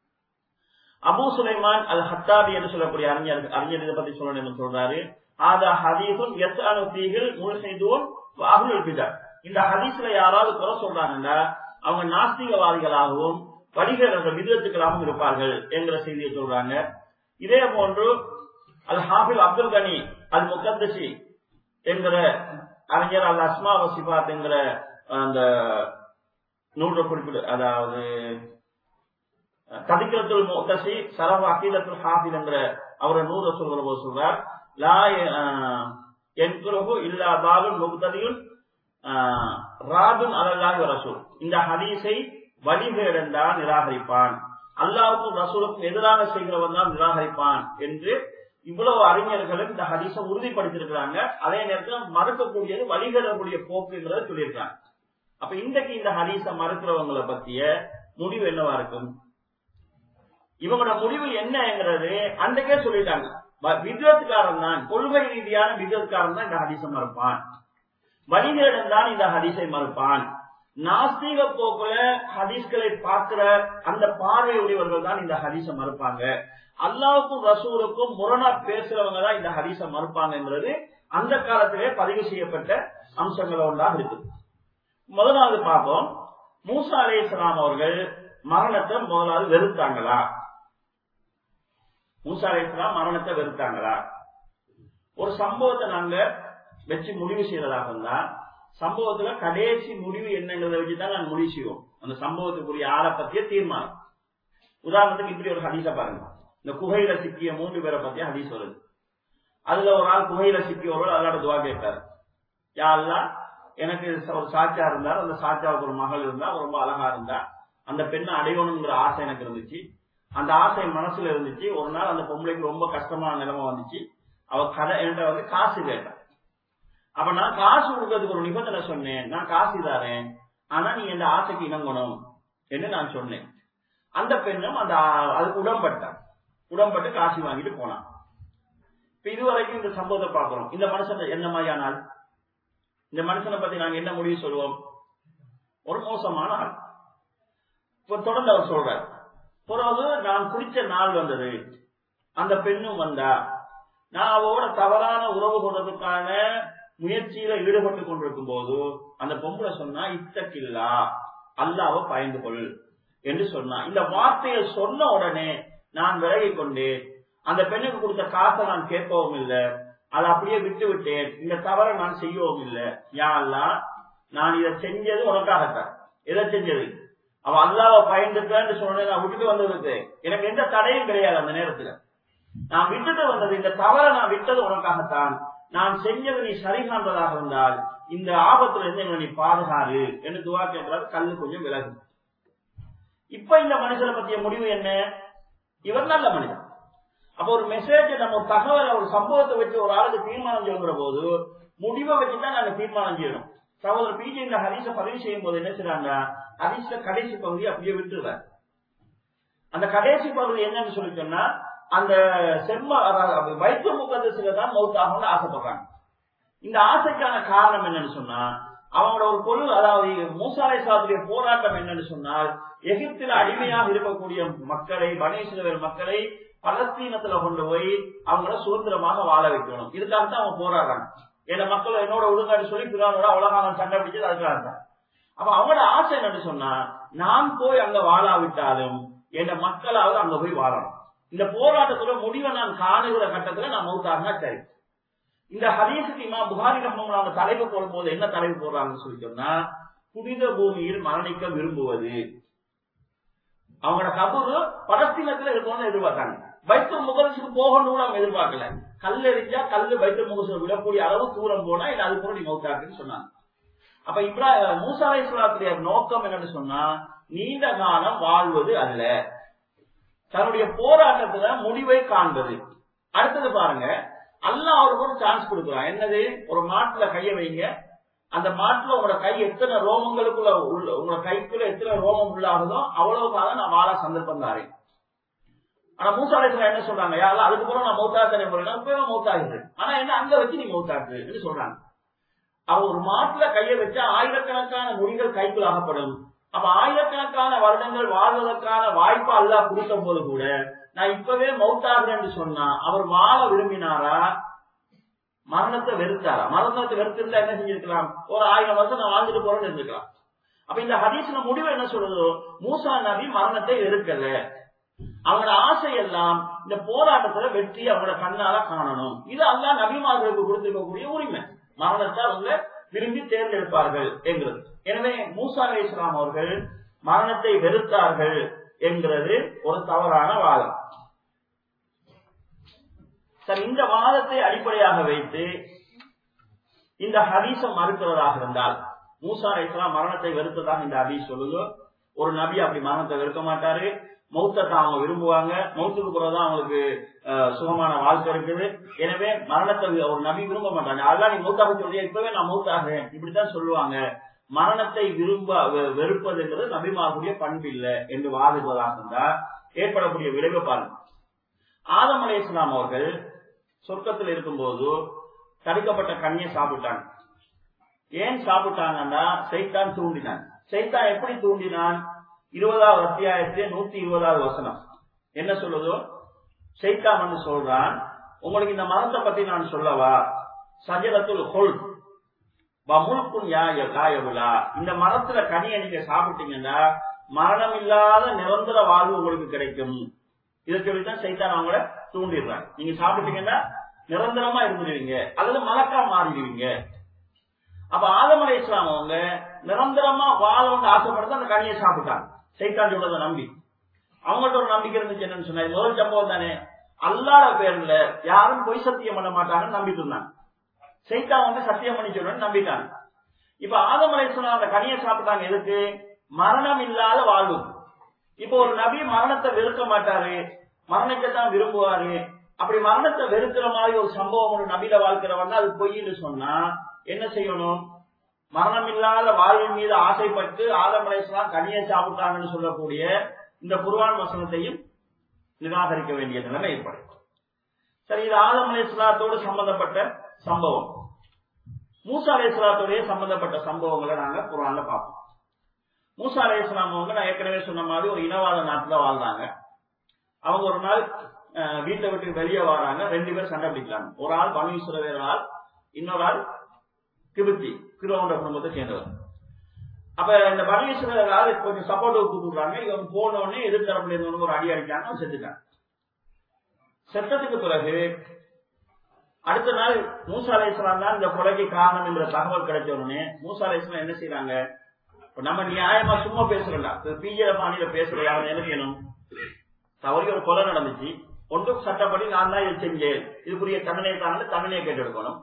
அபூ சுலைமான் அல் ஹத்தாபி என்று சொல்லக்கூடிய அறிஞர் அறிஞர் இதை பத்தி சொல்லணும் சொல்றாரு ஆதா ஹதீஸும் எத்தானு தீகள் முழுசைதுவும் அகுல் பிதா இந்த ஹதீஸ்ல யாராவது குறை சொல்றாங்கன்னா அவங்க நாஸ்திகவாதிகளாகவும் வடிகர்கள் விதத்துக்களாகவும் இருப்பார்கள் என்கிற செய்தியை சொல்றாங்க இதே போன்று அல் ஹாஃபில் அப்துல் கனி அல் முகத்தசி என்கிற அறிஞர் அல் அஸ்மா வசிபாத் என்கிற அந்த நூற்று குறிப்பிடு அதாவது கதிக்கரத்துல் முகத்தசி சரவ அகீதத்துல் ஹாஃபில் என்கிற அவரை நூறு சொல்கிற போது சொல்றார் லா என்குலகு இல்லா பாபுல் முக்ததியுல் ராதுன் அலல்லாஹி ரசூல் இந்த ஹதீஸை வழிகேடன் தான் நிராகரிப்பான் அல்லாவுக்கும் ரசூலுக்கும் எதிராக செய்கிறவன் தான் நிராகரிப்பான் என்று இவ்வளவு அறிஞர்களும் இந்த ஹதீஸை உறுதிப்படுத்தியிருக்கிறாங்க அதே நேரத்தில் மறுக்கக்கூடியது வழிகேடக்கூடிய போக்குங்கிறத சொல்லியிருக்காங்க அப்ப இன்றைக்கு இந்த ஹதீஸை மறுக்கிறவங்களை பத்திய முடிவு என்னவா இருக்கும் இவங்களோட முடிவு என்னங்கிறது அன்றைக்கே சொல்லிட்டாங்க வித்வத்காரன் தான் கொள்கை ரீதியான வித்வத்காரன் தான் இந்த ஹதீஸை மறுப்பான் வழிகேடன் தான் இந்த ஹதீஸை மறுப்பான் நாஸ்திக போக்குல ஹதீஸ்களை பார்க்கிற அந்த பார்வையுடையவர்கள் தான் இந்த ஹதீஸை மறுப்பாங்க அல்லாவுக்கும் ரசூலுக்கும் முரணா பேசுறவங்க தான் இந்த ஹதீஸை மறுப்பாங்கன்றது அந்த காலத்திலே பதிவு செய்யப்பட்ட அம்சங்கள் ஒன்றாக இருக்கு முதலாவது பார்ப்போம் மூசா அலே இஸ்லாம் அவர்கள் மரணத்தை முதலாவது வெறுத்தாங்களா மூசா அலே இஸ்லாம் மரணத்தை வெறுத்தாங்களா ஒரு சம்பவத்தை நாங்க வச்சு முடிவு செய்யறதாக இருந்தா சம்பவத்துல கடைசி முடிவு என்னங்கிறத வச்சுதான் நாங்க முடிவு செய்வோம் அந்த சம்பவத்துக்குரிய ஆளை பத்திய தீர்மானம் உதாரணத்துக்கு இப்படி ஒரு ஹதீஸ பாருங்க இந்த குகையில சிக்கிய மூன்று பேரை பத்திய ஹதீஸ் வருது அதுல ஒரு ஆள் குகையில சிக்கியவர்கள் அதோட துவா கேட்பாரு யாரெல்லாம் எனக்கு ஒரு சாச்சா இருந்தார் அந்த சாச்சாவுக்கு ஒரு மகள் இருந்தா ரொம்ப அழகா இருந்தா அந்த பெண்ணை அடையணுங்கிற ஆசை எனக்கு இருந்துச்சு அந்த ஆசை மனசுல இருந்துச்சு ஒரு நாள் அந்த பொம்பளைக்கு ரொம்ப கஷ்டமான நிலைமை வந்துச்சு அவ கதை என்கிட்ட வந்து காசு கேட்டான் அப்ப நான் காசு கொடுக்கறதுக்கு ஒரு நிபந்தனை சொன்னேன் நான் காசு தாரேன் ஆனா நீ இந்த ஆசைக்கு இணங்கணும் என்று நான் சொன்னேன் அந்த பெண்ணும் அந்த அதுக்கு உடம்பட்டான் உடம்பட்டு காசு வாங்கிட்டு போனான் இப்ப இதுவரைக்கும் இந்த சம்பவத்தை பார்க்கிறோம் இந்த மனுஷன் என்ன மாதிரியானால் இந்த மனுஷனை பத்தி நாங்க என்ன முடிவு சொல்லுவோம் ஒரு மோசமான ஆள் இப்ப தொடர்ந்து அவர் சொல்றார் பிறகு நான் குடிச்ச நாள் வந்தது அந்த பெண்ணும் வந்தா நான் அவரோட தவறான உறவு கொண்டதுக்கான முயற்சியில ஈடுபட்டு கொண்டிருக்கும் போது அந்த பொம்பளை சொன்னா இத்தக்கில்லா அல்லாவ பயந்து கொள் என்று சொன்னா இந்த வார்த்தையை சொன்ன உடனே நான் விலகி கொண்டேன் அந்த பெண்ணுக்கு கொடுத்த காசை நான் கேட்கவும் இல்லை அதை அப்படியே விட்டு விட்டேன் இந்த தவறை நான் செய்யவும் இல்லை யா அல்லா நான் இதை செஞ்சது உனக்காகத்தான் எதை செஞ்சது அவ அல்லாவ பயந்துட்டேன்னு சொன்னேன் நான் விட்டுட்டு வந்ததுக்கு எனக்கு எந்த தடையும் கிடையாது அந்த நேரத்துல நான் விட்டுட்டு வந்தது இந்த தவறை நான் விட்டது உனக்காகத்தான் நான் செஞ்சது நீ சரி காண்பதாக இருந்தால் இந்த ஆபத்துல இருந்து எங்களை நீ பாதுகாரு என்று துவா கேட்கிறாரு கல்லு கொஞ்சம் விலகு இப்ப இந்த மனுஷனை பத்திய முடிவு என்ன இவர் நல்ல மனிதன் அப்ப ஒரு மெசேஜ் நம்ம ஒரு தகவல் ஒரு சம்பவத்தை வச்சு ஒரு ஆளுக்கு தீர்மானம் சொல்கிற போது முடிவை வச்சுதான் நாங்க தீர்மானம் செய்யணும் சகோதரர் பிஜே இந்த ஹரிச பதிவு செய்யும் போது என்ன செய்றாங்க ஹரிச கடைசி பகுதி அப்படியே விட்டுருவார் அந்த கடைசி பகுதி என்னன்னு சொல்லி சொன்னா அந்த செம்ம அதாவது வைத்திய முகத்துல தான் மௌத்தாகணும்னு ஆசைப்படுறாங்க இந்த ஆசைக்கான காரணம் என்னன்னு சொன்னா அவங்களோட ஒரு பொருள் அதாவது மூசாலை சாத்துடைய போராட்டம் என்னன்னு சொன்னால் எகிப்தில் அடிமையாக இருக்கக்கூடிய மக்களை பனேஸ்வரர் மக்களை பலஸ்தீனத்துல கொண்டு போய் அவங்கள சுதந்திரமாக வாழ வைக்கணும் இதுக்காக தான் அவங்க போராடுறாங்க என்ன மக்கள் என்னோட ஒழுங்காடு சொல்லி பிறானோட உலகம் சண்டை பிடிச்சது அதுக்காக தான் அப்ப அவங்களோட ஆசை என்னன்னு சொன்னா நான் போய் அங்க வாழாவிட்டாலும் என் மக்களாவது அங்க போய் வாழணும் இந்த போராட்டத்துல முடிவை நான் காணுகிற கட்டத்துல நான் மௌத்தாகினா சரி இந்த ஹதீஸுக்கு இமா புகாரி ரஹ்மம் அவங்க தலைப்பு போடும் போது என்ன தலைப்பு போடுறாங்கன்னு சொல்லி சொன்னா புனித பூமியில் மரணிக்க விரும்புவது அவங்களோட கபரு பலஸ்தீனத்துல இருக்கணும்னு எதிர்பார்த்தாங்க பைத்தல் முகசுக்கு போகணும்னு அவங்க எதிர்பார்க்கல கல் எரிஞ்சா கல்லு பைத்தல் முகசு விடக்கூடிய அளவு தூரம் போனா இல்ல அது கூட நீ மௌத்தாக்குன்னு சொன்னாங்க அப்ப இப்ரா மூசா அலைஹிஸ்ஸலாத்துடைய நோக்கம் என்னன்னு சொன்னா நீண்ட காலம் வாழ்வது அல்ல தன்னுடைய போராட்டத்துல முடிவை காண்பது அடுத்தது பாருங்க அல்லாஹ் அவருக்கு ஒரு சான்ஸ் கொடுக்குறான் என்னது ஒரு மாட்டுல கைய வைங்க அந்த மாட்டுல உங்களோட கை எத்தனை ரோமங்களுக்குள்ள உள்ள உங்களோட கைக்குள்ள எத்தனை ரோமம் உள்ளாகுதோ அவ்வளவு காலம் நான் வாழ சந்தர்ப்பம் தாரேன் ஆனா மூசாலேஸ்வரர் என்ன சொல்றாங்க யாரும் அதுக்கு பிறகு நான் மௌத்தா தரேன் போறேன் இப்பவே மௌத்தாகிறேன் ஆனா என்ன அங்க வச்சு நீ மௌத்தாக்குன்னு சொல்றாங்க அவ ஒரு மாட்டுல கைய வச்சா ஆயிரக்கணக்கான முடிகள் கைக்குள் ஆகப்படும் அப்ப ஆயிரக்கணக்கான வருடங்கள் வாழ்வதற்கான வாய்ப்பு அல்லாஹ் கொடுத்த போது கூட நான் இப்பவே மௌத்தாகிறேன்னு சொன்னா அவர் வாழ விரும்பினாரா மரணத்தை வெறுத்தாரா மரணத்தை வெறுத்திருந்தா என்ன செஞ்சிருக்கலாம் ஒரு ஆயிரம் வருஷம் நான் வாழ்ந்துட்டு போறேன்னு இருந்திருக்கலாம் அப்ப இந்த ஹதீஸ்ல முடிவு என்ன சொல்லுதோ மூசா நபி மரணத்தை வெறுக்கல அவங்களோட ஆசை எல்லாம் இந்த போராட்டத்துல வெற்றி அவங்களோட கண்ணால காணணும் இது அல்லா நபிமார்களுக்கு கொடுத்திருக்கக்கூடிய உரிமை மரணத்தை அவங்க விரும்பி தேர்ந்தெடுப்பார்கள் என்கிறது எனவே மூசா அலி இஸ்லாம் அவர்கள் மரணத்தை வெறுத்தார்கள் என்கிறது ஒரு தவறான வாதம் சரி இந்த வாதத்தை அடிப்படையாக வைத்து இந்த ஹதீசம் மறுக்கிறதாக இருந்தால் மூசா அலி இஸ்லாம் மரணத்தை வெறுத்ததாக இந்த ஹதீஸ் சொல்லுதோ ஒரு நபி அப்படி மரணத்தை வெறுக்க மாட்டாரு மௌத்தத்தை அவங்க விரும்புவாங்க மௌத்துக்கு பிறகுதான் அவங்களுக்கு சுகமான வாழ்க்கை இருக்குது எனவே மரணத்தை ஒரு நபி விரும்ப மாட்டாங்க அதெல்லாம் நீ மௌத்தாக சொல்றியா இப்பவே நான் மௌத்தாகிறேன் இப்படித்தான் சொல்லுவாங்க மரணத்தை விரும்ப வெறுப்பதுங்கிறது நபிமாருடைய பண்பு இல்லை என்று வாதிடுவதாக இருந்தா ஏற்படக்கூடிய விளைவு பாருங்க ஆதம் அலை இஸ்லாம் அவர்கள் சொர்க்கத்தில் இருக்கும்போது தடுக்கப்பட்ட கண்ணியை சாப்பிட்டாங்க ஏன் சாப்பிட்டாங்கன்னா சைத்தான் தூண்டினான் சைத்தான் எப்படி தூண்டினான் இருபதாவது அத்தியாயத்திலே நூத்தி இருபதாவது வசனம் என்ன சொல்லுதோ சைத்தான் வந்து சொல்றான் உங்களுக்கு இந்த மரத்தை பத்தி நான் சொல்லவா சஜரத்துல் ஹொல் முழுக்கும் யாயவுலா இந்த மரத்துல கனியை நீங்க சாப்பிட்டீங்கன்னா மரணம் இல்லாத நிரந்தர வாழ்வு உங்களுக்கு கிடைக்கும் இதை சொல்லித்தான் சைத்தான் அவங்கள தூண்டிடுறாங்க நீங்க சாப்பிட்டீங்கன்னா நிரந்தரமா இருந்துடுவீங்க அல்லது மலக்கா மாறிடுவீங்க அப்ப ஆதமலை இஸ்லாம் அவங்க நிரந்தரமா வாழணும்னு ஆசைப்படுறது அந்த கனியை சாப்பிட்டாங்க சைத்தான் சொல்றத நம்பி அவங்கள்ட்ட ஒரு நம்பிக்கை இருந்துச்சு என்னன்னு சொன்னா முதல் சம்பவம் தானே அல்லாத பேர்ல யாரும் பொய் சத்தியம் பண்ண மாட்டாங்கன்னு நம்பிட்டு இருந்தாங்க சைத்தான் வந்து சத்தியம் பண்ணி சொல்றேன்னு நம்பிட்டாங்க இப்ப ஆதமலை சொன்ன அந்த கனியை சாப்பிட்டாங்க எதுக்கு மரணம் இல்லாத வாழ்வு இப்ப ஒரு நபி மரணத்தை வெறுக்க மாட்டாரு மரணத்தைத்தான் விரும்புவாரு அப்படி மரணத்தை வெறுக்கிற மாதிரி ஒரு சம்பவம் ஒரு நபியில வாழ்க்கிறவன் அது பொய்ன்னு சொன்னா என்ன செய்யணும் மரணம் இல்லாத வாழ்வின் மீது ஆசைப்பட்டு ஆதம் அலைஸ்லாம் கனியை சாப்பிட்டாங்கன்னு சொல்லக்கூடிய இந்த குர்வான் வசனத்தையும் நிராகரிக்க வேண்டிய நிலைமை ஏற்படும் சரி இது ஆதம் அலைஸ்லாத்தோடு சம்பந்தப்பட்ட சம்பவம் மூசா அலைஸ்லாத்தோடய சம்பந்தப்பட்ட சம்பவங்களை நாங்க குரான்ல பார்ப்போம் மூசா அலைஸ்லாம் அவங்க நான் ஏற்கனவே சொன்ன மாதிரி ஒரு இனவாத நாட்டுல வாழ்ந்தாங்க அவங்க ஒரு நாள் வீட்டை விட்டு வெளியே வராங்க ரெண்டு பேர் சண்டை பிடிக்கிறாங்க ஒரு ஆள் பனீஸ்வர வேற ஆள் இன்னொரு ஆள் கிபத்தி கிரோண்ட குடும்பத்தை சேர்ந்தவர் அப்ப இந்த பனீஸ்வரர் கொஞ்சம் சப்போர்ட் கூப்பிடுறாங்க இவங்க போன உடனே எதிர்த்தரப்புல இருந்தவங்க ஒரு அடி அடிக்காங்க செத்துட்டாங்க செத்ததுக்கு பிறகு அடுத்த நாள் மூசா அலைஸ்லாம் தான் இந்த கொலைக்கு காரணம் என்ற தகவல் கிடைச்ச உடனே மூசா அலைஸ்லாம் என்ன செய்யறாங்க இப்ப நம்ம நியாயமா சும்மா பேசுறோம்ல பிஜேபி மாநில பேசுற யாரும் என்ன செய்யணும் தவறி ஒரு கொலை நடந்துச்சு ஒன்றும் சட்டப்படி நான் தான் இதை செஞ்சேன் இதுக்குரிய தண்டனை தாங்க தண்டனையை கேட்டெடுக்கணும்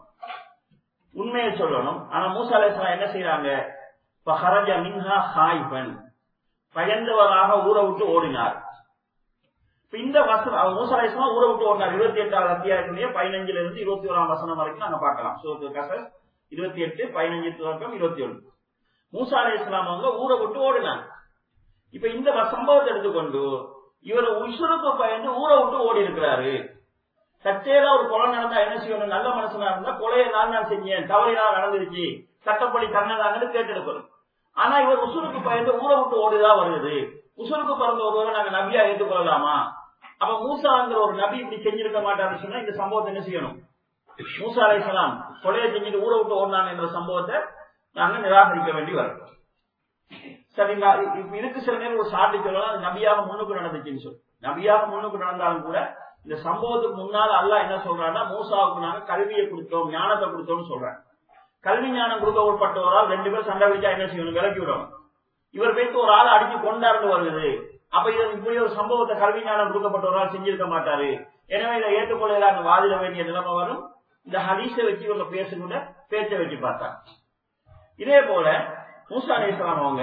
உண்மையை சொல்லணும் ஆனா மூசா அலைஸ்லாம் என்ன செய்யறாங்க ஹரஜ மின்ஹா ஹாய்பன் பயந்தவராக ஊரை விட்டு ஓடினார் இப்ப இந்த வசனம் அவர் மூசா அலைஹிஸ்ஸலாம் ஊரை விட்டு ஓடினார் இருபத்தி எட்டாவது அத்தியாயத்திலேயே பதினஞ்சுல இருந்து இருபத்தி ஓராம் வசனம் வரைக்கும் நாங்க பார்க்கலாம் சூரத்து கசஸ் இருபத்தி எட்டு பதினஞ்சு தொடக்கம் இருபத்தி ஒன்று மூசா அலைஹிஸ்ஸலாம் அவங்க ஊரை விட்டு ஓடினாங்க இப்ப இந்த வ- சம்பவத்தை எடுத்துக்கொண்டு இவர் உசுருக்கு பயந்து ஊரை விட்டு ஓடி இருக்கிறாரு சச்சேரா ஒரு கொலை நடந்தா என்ன செய்யணும் நல்ல மனுஷனா இருந்தா கொலையை நான் தான் செஞ்சேன் தவறினால் நடந்துருச்சு சட்டப்படி தன்னதாங்கன்னு கேட்டெடுக்கணும் ஆனா இவர் உசுருக்கு பயந்து ஊரை விட்டு ஓடிதான் வருது உசுருக்கு பிறந்த ஒருவரை நாங்க நபியா ஏற்றுக்கொள்ளலாமா அப்ப மூசாங்கிற ஒரு நபி இப்படி செஞ்சிருக்க மாட்டாருன்னு சொன்னா இந்த சம்பவத்தை என்ன செய்யணும் மூசா அலைஹிஸ்ஸலாம் கொலையை செஞ்சுட்டு ஊரை விட்டு ஓடினாங்க என்ற சம்பவத்தை நாங்க நிராகரிக்க வேண்டி வரும் சரி நான் இ- இப்ப இதுக்கு சில நேரம் ஒரு சாட்டு சொல்லலாம் அது நபியாக முன்னுக்கு நடந்துச்சுன்னு சொல்லி நபியாக முன்னுக்கு நடந்தாலும் கூட இந்த சம்பவத்துக்கு முன்னால அல்லாஹ் என்ன சொல்றான்னா மூசாவுக்கு நாங்க கல்வியை கொடுத்தோம் ஞானத்தை கொடுத்தோம்னு சொல்றாங்க கல்வி ஞானம் கொடுக்க உட்பட்டவரால் ரெண்டு பேர் சண்டை பிடிச்சா என்ன செய்யணும் விலக்கி விடணும் இவர் பேருக்கு ஒரு ஆளை அடிச்சு கொண்டாடுன்னு வருது அப்ப இது இப்படி ஒரு சம்பவத்தை கல்வி ஞானம் கொடுக்கப்பட்டவரால் செஞ்சிருக்க மாட்டாரு எனவே இதை ஏற்றுக்கொள்ளலான்னு வாதிட வேண்டிய நிலைமை வரும் இந்த ஹதீஸை வச்சு இவங்க பேசுகிற பேச்சை வச்சு பார்த்தாங்க இதே போல மூசா அலி இஸ்லாம் அவங்க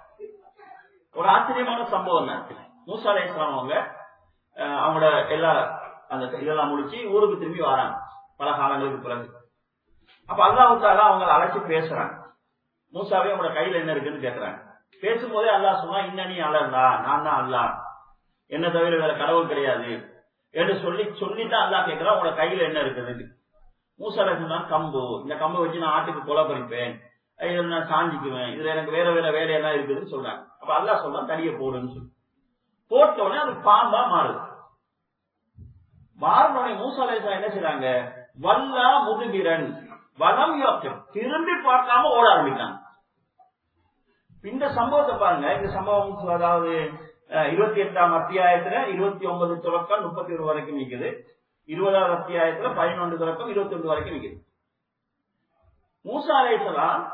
ஒரு ஆச்சரியமான சம்பவம் தான் மூசா அலி இஸ்லாம் அவங்க அஹ், அவங்களோட எல்லா அந்த இதெல்லாம் முடிச்சு ஊருக்கு திரும்பி வராங்க பல காலங்களுக்கு பிறகு அப்ப அல்லாஹ் தாலா அவங்கள அழைச்சு பேசுறாங்க மூசாவே அவங்களோட கையில என்ன இருக்குன்னு கேக்குறாங்க பேசும்போதே அல்லாஹ் சொன்னா இன்னனி அலர்லா நான் தான் அல்லாஹ் என்ன தவிர வேற கடவுள் கிடையாது என்று சொல்லி சொல்லித்தான் அல்லாஹ் கேட்கிறான் உங்களோட கையில என்ன இருக்குது மூசால சொன்னா கம்பு இந்த கம்பை வச்சு நான் ஆட்டுக்கு கொலை பறிப்பேன் இதுல நான் சாஞ்சிக்குவேன் இதுல எனக்கு வேற வேற வேலையெல்லாம் இருக்குதுன்னு சொல்றாங்க அப்ப அல்லாஹ் சொல்றான் தடிய போடுன்னு சொல்லி போட்ட உடனே அது பாம்பா மாறுது மாறின உடனே மூசாலை என்ன செய்றாங்க வல்லா முதுகிரன் வலம் யோக்கம் திரும்பி பார்க்காம ஓட ஆரம்பிட்டாங்க இந்த சம்பவத்தை பாருங்க இந்த சம்பவம் அதாவது அஹ், இருபத்தி எட்டாம் அத்தியாயத்துல இருபத்தி ஒன்பது தொடக்கம் முப்பத்தி ஒரு வரைக்கும் நிக்குது இருபதாவது அத்தியாயத்துல பதினொன்று தொடக்கம் இருபத்தி ஒன்று வரைக்கும் நிக்குது மூசா அலைசலாம்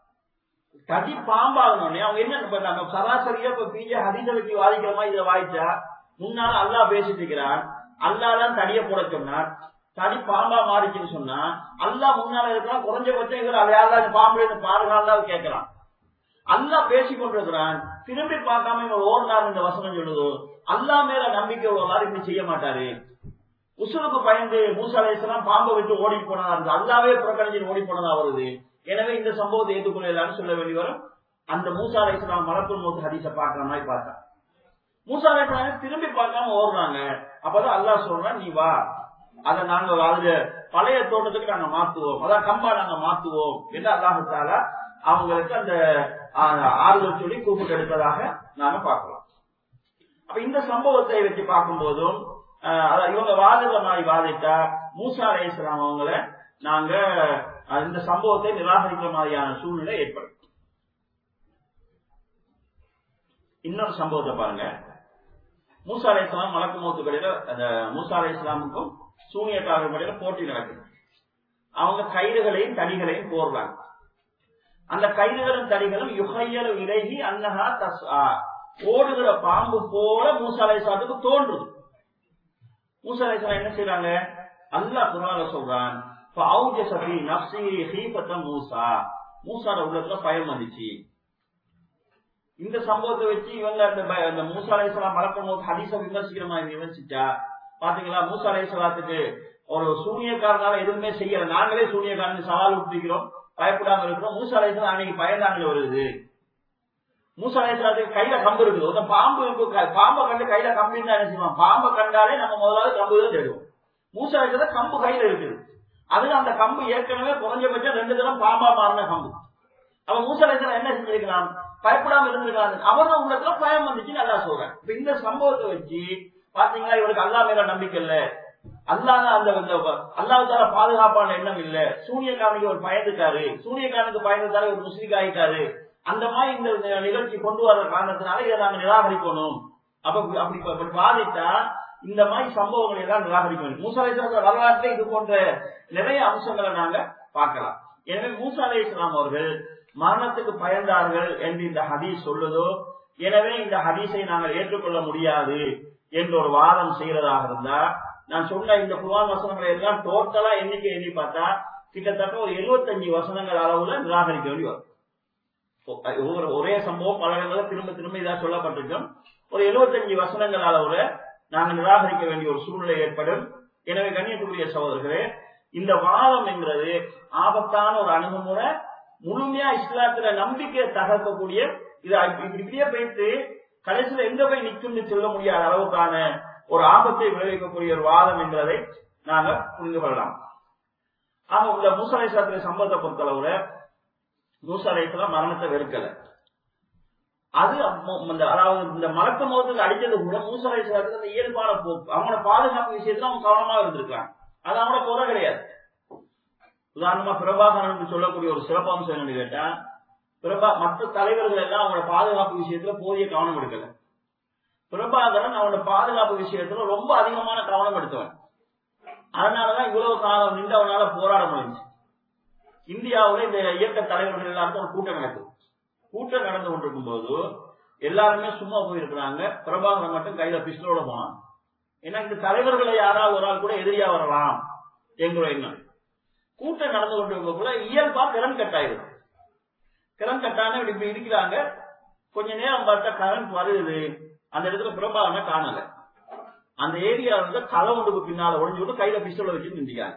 கடி பாம்பாகணும்னே அவங்க என்ன பண்ணாங்க சராசரியா இப்ப பிஜே ஹரிதலுக்கு வாதிக்கிற மாதிரி இதை வாய்ச்சா முன்னால அல்லாஹ் பேசிட்டு இருக்கிறான் அல்லாஹ் தான் தடிய போட சொன்னான் தடி பாம்பா மாறிச்சுன்னு சொன்னா அல்லாஹ் முன்னால இருக்கலாம் குறைஞ்சபட்சம் இவர் அதையாவது அந்த பாம்பு இருந்து பாதுகாந்தான் கேட்கலாம் அல்லாஹ் பேசி கொண்டிருக்கிறான் திரும்பி பார்க்காம இவர் ஓடினார் இந்த வசனம் சொல்லுது அல்லாஹ் மேல நம்பிக்கை உள்ளவாறு இப்படி செய்ய மாட்டாரு உசுருக்கு பயந்து மூசா அலைஹிஸ்ஸலாம் பாம்பை விட்டு ஓடி போனதா இருந்து அல்லாவே புறக்கணிச்சு ஓடி போனதா வருது எனவே இந்த சம்பவத்தை ஏற்றுக்கொள்ளலாம்னு சொல்ல வேண்டி வரும் அந்த மூசா அலைஹிஸ்ஸலாம் மலக்குள் மௌத் ஹதீஸை பார்க்கிற மாதிரி பார்த்தா மூசா அலைஹிஸ்ஸலாம் திரும்பி பார்க்காம ஓடுறாங்க அப்பதான் அல்லாஹ் சொல்றான் நீ வா அதை நாங்க அதுல பழைய தோட்டத்துக்கு நாங்க மாத்துவோம் அதான் கம்பா நாங்க மாத்துவோம் என்று அல்லாஹு தாலா அவங்களுக்கு அந்த ஆ- ஆறுதல் சொல்லி கூப்பிட்டு எடுப்பதாக நாங்க பார்க்கலாம் அப்ப இந்த சம்பவத்தை வச்சு பார்க்கும்போதும் ஆஹ், அதான் இவங்க வாதிடுற மாதிரி வாதிட்டா மூசா அலைஹிஸ்ஸலாம் அவங்கள நாங்க அஹ், இந்த சம்பவத்தை நிராகரிக்கிற மாதிரியான சூழ்நிலை ஏற்படும் இன்னொரு சம்பவத்தை பாருங்க மூசா அலைஹிஸ்ஸலாம் மலக்கு மௌத்து கடையில அந்த மூசா அலைஹிஸ்ஸலாமுக்கும் சூனியக்காரர்கள் கடையில போட்டி நடக்குது அவங்க கயிறுகளையும் தடிகளையும் போடுறாங்க அந்த கயிறுகளும் தடிகளும் யுகையல் விலகி அன்னஹா தஸ் ஓடுகிற பாம்பு போல மூசா அலைஹிஸ்ஸலாத்துக்கு தோன்றுது மூசா அலைஹிஸ்ஸலாம் என்ன செய்றாங்க அல்லாஹ் குர்ஆன்ல சொல்றான் ஃபஅவுஜஸ ஃபீ நஃப்ஸிஹி ஹீஃபத்த மூசா மூசாவோட உள்ளத்துல பயம் வந்துச்சு இந்த சம்பவத்தை வச்சு இவங்க அந்த ப- அந்த மூசா அலைஹிஸ்ஸலாம் மலக்கும் போது ஹதீஸ விமர்சிக்கிற மாதிரி விமர்சிச்சா பாத்தீங்களா மூசா அலைஹிஸ்ஸலாத்துக்கு ஒரு சூனியக்காரனால எதுவுமே செய்யல நாங்களே சூனியக்காரன் சவால் விட்டுக்கிறோம் பயப்படாம இருக்கிறோம் மூசா அலைஹிஸ்ஸலாம் அன்னைக்கு பயந்தாங்க வருது மூசா அலைஹிஸ்ஸலாத்துக்கு கையில கம்பு இருக்குது ஒரு பாம்பு இருக்கு க- பாம்பை கண்டு கையில கம்பு இருந்தா என்ன செய்வோம் பாம்பை கண்டாலே நம்ம முதலாவது கம்பு தான் தேடுவோம் மூசா அலைஹிஸ்ஸலாம் கம்பு கையில இருக்குது அதுல அந்த கம்பு ஏற்கனவே குறைஞ்சபட்சம் ரெண்டு தரம் பாம்பா மாறின கம்பு அவன் மூசா அலைஹிஸ்ஸலாம் என்ன செஞ்சிருக்கலாம் பயப்படாம இருந்திருக்காங்க அவரோட உள்ளத்துல பயம் வந்துச்சு நல்லா சொல்றேன் இப்ப இந்த சம்பவத்தை வச்சு பாத்தீங்களா இவருக்கு அல்லா மேல நம்பிக்கை இல்ல அல்லாத அந்த அல்லாவுக்கார பாதுகாப்பான எண்ணம் இல்ல சூனியக்காரனுக்கு ஒரு பயந்துட்டாரு சூனியக்காரனுக்கு பயந்துட்டாரு ஒரு முஸ்லீக் ஆயிட்டாரு அந்த மாதிரி இந்த நிகழ்ச்சி கொண்டு வர காரணத்தினால இதை நாங்க நிராகரிக்கணும் அப்ப அப்படி அப்படி பாதித்தா இந்த மாதிரி சம்பவங்களை எல்லாம் நிராகரிக்க வேண்டும் மூசா அலை வரலாற்றிலே இது போன்ற நிறைய அம்சங்களை நாங்க பார்க்கலாம் எனவே மூசா அலை இஸ்லாம் அவர்கள் மரணத்துக்கு பயந்தார்கள் என்று இந்த ஹதீஸ் சொல்லுதோ எனவே இந்த ஹதீஸை நாங்கள் ஏற்றுக்கொள்ள முடியாது என்ற ஒரு வாதம் செய்யறதாக இருந்தா நான் சொன்ன இந்த குர்ஆன் வசனங்களை எல்லாம் டோட்டலா எண்ணிக்கை எண்ணி பார்த்தா கிட்டத்தட்ட ஒரு 75 வசனங்கள் அளவுல நிராகரிக்க வேண்டி வரும் ஒவ்வொரு ஒரே சம்பவம் பல இடங்களில் திரும்ப திரும்ப இதா சொல்லப்பட்டிருக்கும் ஒரு 75 வசனங்கள் அளவுல நாங்கள் நிராகரிக்க வேண்டிய ஒரு சூழ்நிலை ஏற்படும் எனவே கண்ணியத்துக்குரிய சகோதரர்களே இந்த வாதம் என்கிறது ஆபத்தான ஒரு அணுகுமுறை முழுமையா இஸ்லாத்துல நம்பிக்கை தகர்க்கக்கூடிய இது இப்படி இப்படியே போயிட்டு கடைசியில எங்க போய் நிற்கும்னு சொல்ல முடியாத அளவுக்கான ஒரு ஆபத்தை விளைவிக்கக்கூடிய ஒரு வாதம் என்பதை நாங்க புரிந்து கொள்ளலாம் ஆக இந்த மூசாலேஸ்வரத்தின் சம்பவத்தை பொறுத்தளவுல மூசாலேஸ்வரம் மரணத்தை வெறுக்கல அது அதாவது இந்த மலக்க முகத்துக்கு அடிச்சது கூட மூசாலேஸ்வரத்துக்கு அந்த இயல்பான போக்கு அவங்களோட பாதுகாப்பு விஷயத்துல அவங்க கவனமா இருந்திருக்காங்க அது அவங்களோட குறை கிடையாது உதாரணமா பிரபாகரன் சொல்லக்கூடிய ஒரு சிறப்பம்சம் என்னன்னு கேட்டா பிரபா மற்ற தலைவர்கள் எல்லாம் அவங்களோட பாதுகாப்பு விஷயத்துல போதிய கவனம் எடுக்கல பிரபாகரன் அவனோட பாதுகாப்பு விஷயத்துல ரொம்ப அதிகமான கவனம் எடுத்தவன் அதனாலதான் இவ்வளவு காலம் நின்று அவனால போராட முடிஞ்சு இந்தியாவுல இந்த இயக்க தலைவர்கள் எல்லாருக்கும் ஒரு கூட்டம் நடக்குது கூட்டம் நடந்து கொண்டிருக்கும் போது எல்லாருமே சும்மா போயிருக்கிறாங்க பிரபாகரன் மட்டும் கையில பிஸ்டலோட போனான் ஏன்னா இந்த தலைவர்களை யாராவது ஒரு ஆள் கூட எதிரியா வரலாம் என்கிற எண்ணம் கூட்டம் நடந்து கொண்டிருக்கக்குள்ள இயல்பா திறன் கட்டாயிரும் திறன் கட்டான இப்படி இருக்கிறாங்க கொஞ்ச நேரம் பார்த்தா கரண்ட் வருது அந்த இடத்துல பிரபாகரனை காணல அந்த ஏரியா வந்து தலை ஒன்றுக்கு பின்னால ஒழிஞ்சு விட்டு கையில பிஸ்டல வச்சு நின்றுக்காங்க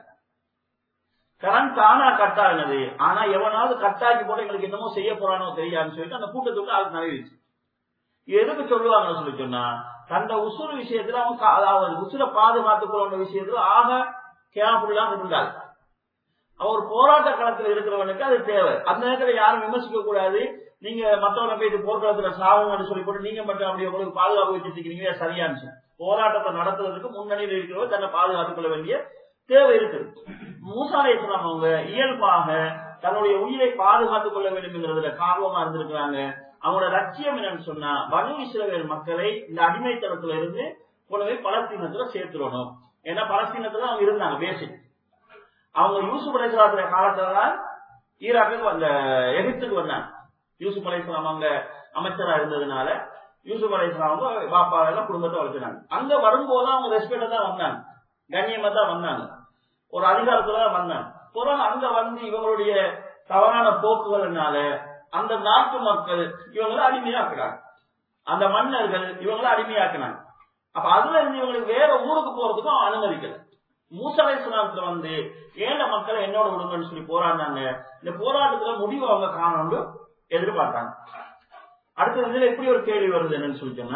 கரண்ட் தானா கட் ஆகினது ஆனா எவனாவது கட் ஆக்கி போட்டு எங்களுக்கு என்னமோ செய்ய போறானோ தெரியாதுன்னு சொல்லிட்டு அந்த கூட்டத்துக்கு ஆள் நிறைவேச்சு எதுக்கு சொல்லுவாங்கன்னு சொல்லி சொன்னா தந்த உசுறு விஷயத்துல அவன் அதாவது உசுரை பாதுகாத்துக் கொள்ள விஷயத்துல ஆக கேப்புலாம் இருந்தாள் அவர் போராட்ட களத்தில் இருக்கிறவனுக்கு அது தேவை அந்த நேரத்தில் யாரும் விமர்சிக்க கூடாது நீங்க மற்றவனை போயிட்டு போர்க்களத்துல சாகுங்கன்னு சொல்லி போட்டு நீங்க மட்டும் அப்படி உங்களுக்கு பாதுகாப்பு வச்சிருக்கீங்க சரியானுச்சு போராட்டத்தை நடத்துறதுக்கு முன்னணியில் இருக்கிறவர் தன்னை பாதுகாத்துக் கொள்ள வேண்டிய தேவை இருக்குது மூசாலை அவங்க இயல்பாக தன்னுடைய உயிரை பாதுகாத்துக் கொள்ள வேண்டும் என்கிறதுல காரணமா இருந்திருக்கிறாங்க அவங்களோட லட்சியம் என்னன்னு சொன்னா பனு இஸ்ரவேல் மக்களை இந்த அடிமைத்தனத்துல இருந்து கொண்டு போய் பலஸ்தீனத்துல சேர்த்துடணும் ஏன்னா பலஸ்தீனத்துல அவங்க இருந்தாங்க பேசிக் அவங்க யூசுப் அலைசலாத்துடைய காலத்துல தான் ஈராக்குக்கு அந்த எகிப்துக்கு வந்தாங்க யூசுப் அலைசலாம் அவங்க அமைச்சரா இருந்ததுனால யூசுப் அலைசலாம் அவங்க பாப்பா எல்லாம் குடும்பத்தை வளர்த்துனாங்க அங்க வரும்போது அவங்க ரெஸ்பெக்டா தான் வந்தாங்க கண்ணியமா தான் வந்தாங்க ஒரு அதிகாரத்துல தான் வந்தாங்க பிறகு அங்க வந்து இவங்களுடைய தவறான போக்குகள்னால அந்த நாட்டு மக்கள் இவங்களை அடிமையாக்குறாங்க அந்த மன்னர்கள் இவங்களை அடிமையாக்குனாங்க அப்ப அதுல இருந்து இவங்களுக்கு வேற ஊருக்கு போறதுக்கும் அனுமதிக்கல மூசலை சுனாத்துல வந்து ஏழை மக்களை என்னோட விடுங்கன்னு சொல்லி போராடினாங்க இந்த போராட்டத்துல முடிவு அவங்க காணணும்னு எதிர்பார்த்தாங்க அடுத்த இதுல எப்படி ஒரு கேள்வி வருது என்னன்னு சொல்லி சொன்னா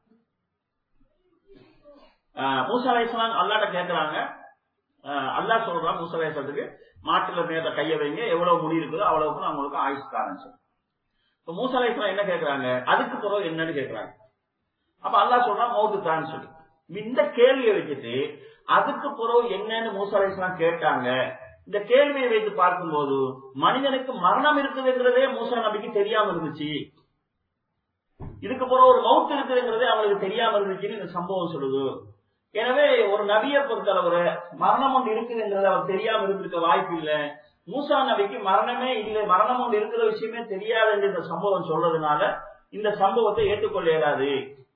மூசா அலைசலாம் அல்லாட்ட கேட்கிறாங்க அல்லா சொல்றான் மூசா அலைசலத்துக்கு மாட்டுல நேரத்தை கைய வைங்க எவ்வளவு முடி இருக்குதோ அவ்வளவுக்கு நான் உங்களுக்கு ஆயுஷ் தரேன் சொல்லி இப்ப மூசா அலைசலாம் என்ன கேட்கிறாங்க அதுக்கு பிறகு என்னன்னு கேட்கிறாங்க அப்ப அல்லா சொல்றான் மௌத்து தான் சொல்லி இந்த கேள்வியை வச்சுட்டு அதுக்கு பிறகு என்னன்னு மூசா அலைசலாம் கேட்டாங்க இந்த கேள்வியை வைத்து பார்க்கும்போது மனிதனுக்கு மரணம் இருக்குதுங்கிறதே மூசா நபிக்கு தெரியாம இருந்துச்சு இதுக்கு பிறகு ஒரு மவுத்து இருக்குதுங்கிறதே அவங்களுக்கு தெரியாம இருந்துச்சுன்னு இந்த சம்பவம் சொல்லுது எனவே ஒரு நபியை பொறுத்தளவுல மரணம் ஒன்று இருக்குதுங்கிறது அவர் தெரியாம இருந்திருக்க வாய்ப்பு இல்லை மூசா நபிக்கு மரணமே இல்லை மரணம் ஒன்று இருக்கிற விஷயமே தெரியாது என்று இந்த சம்பவம் சொல்றதுனால இந்த சம்பவத்தை ஏற்றுக்கொள்ள இயலாது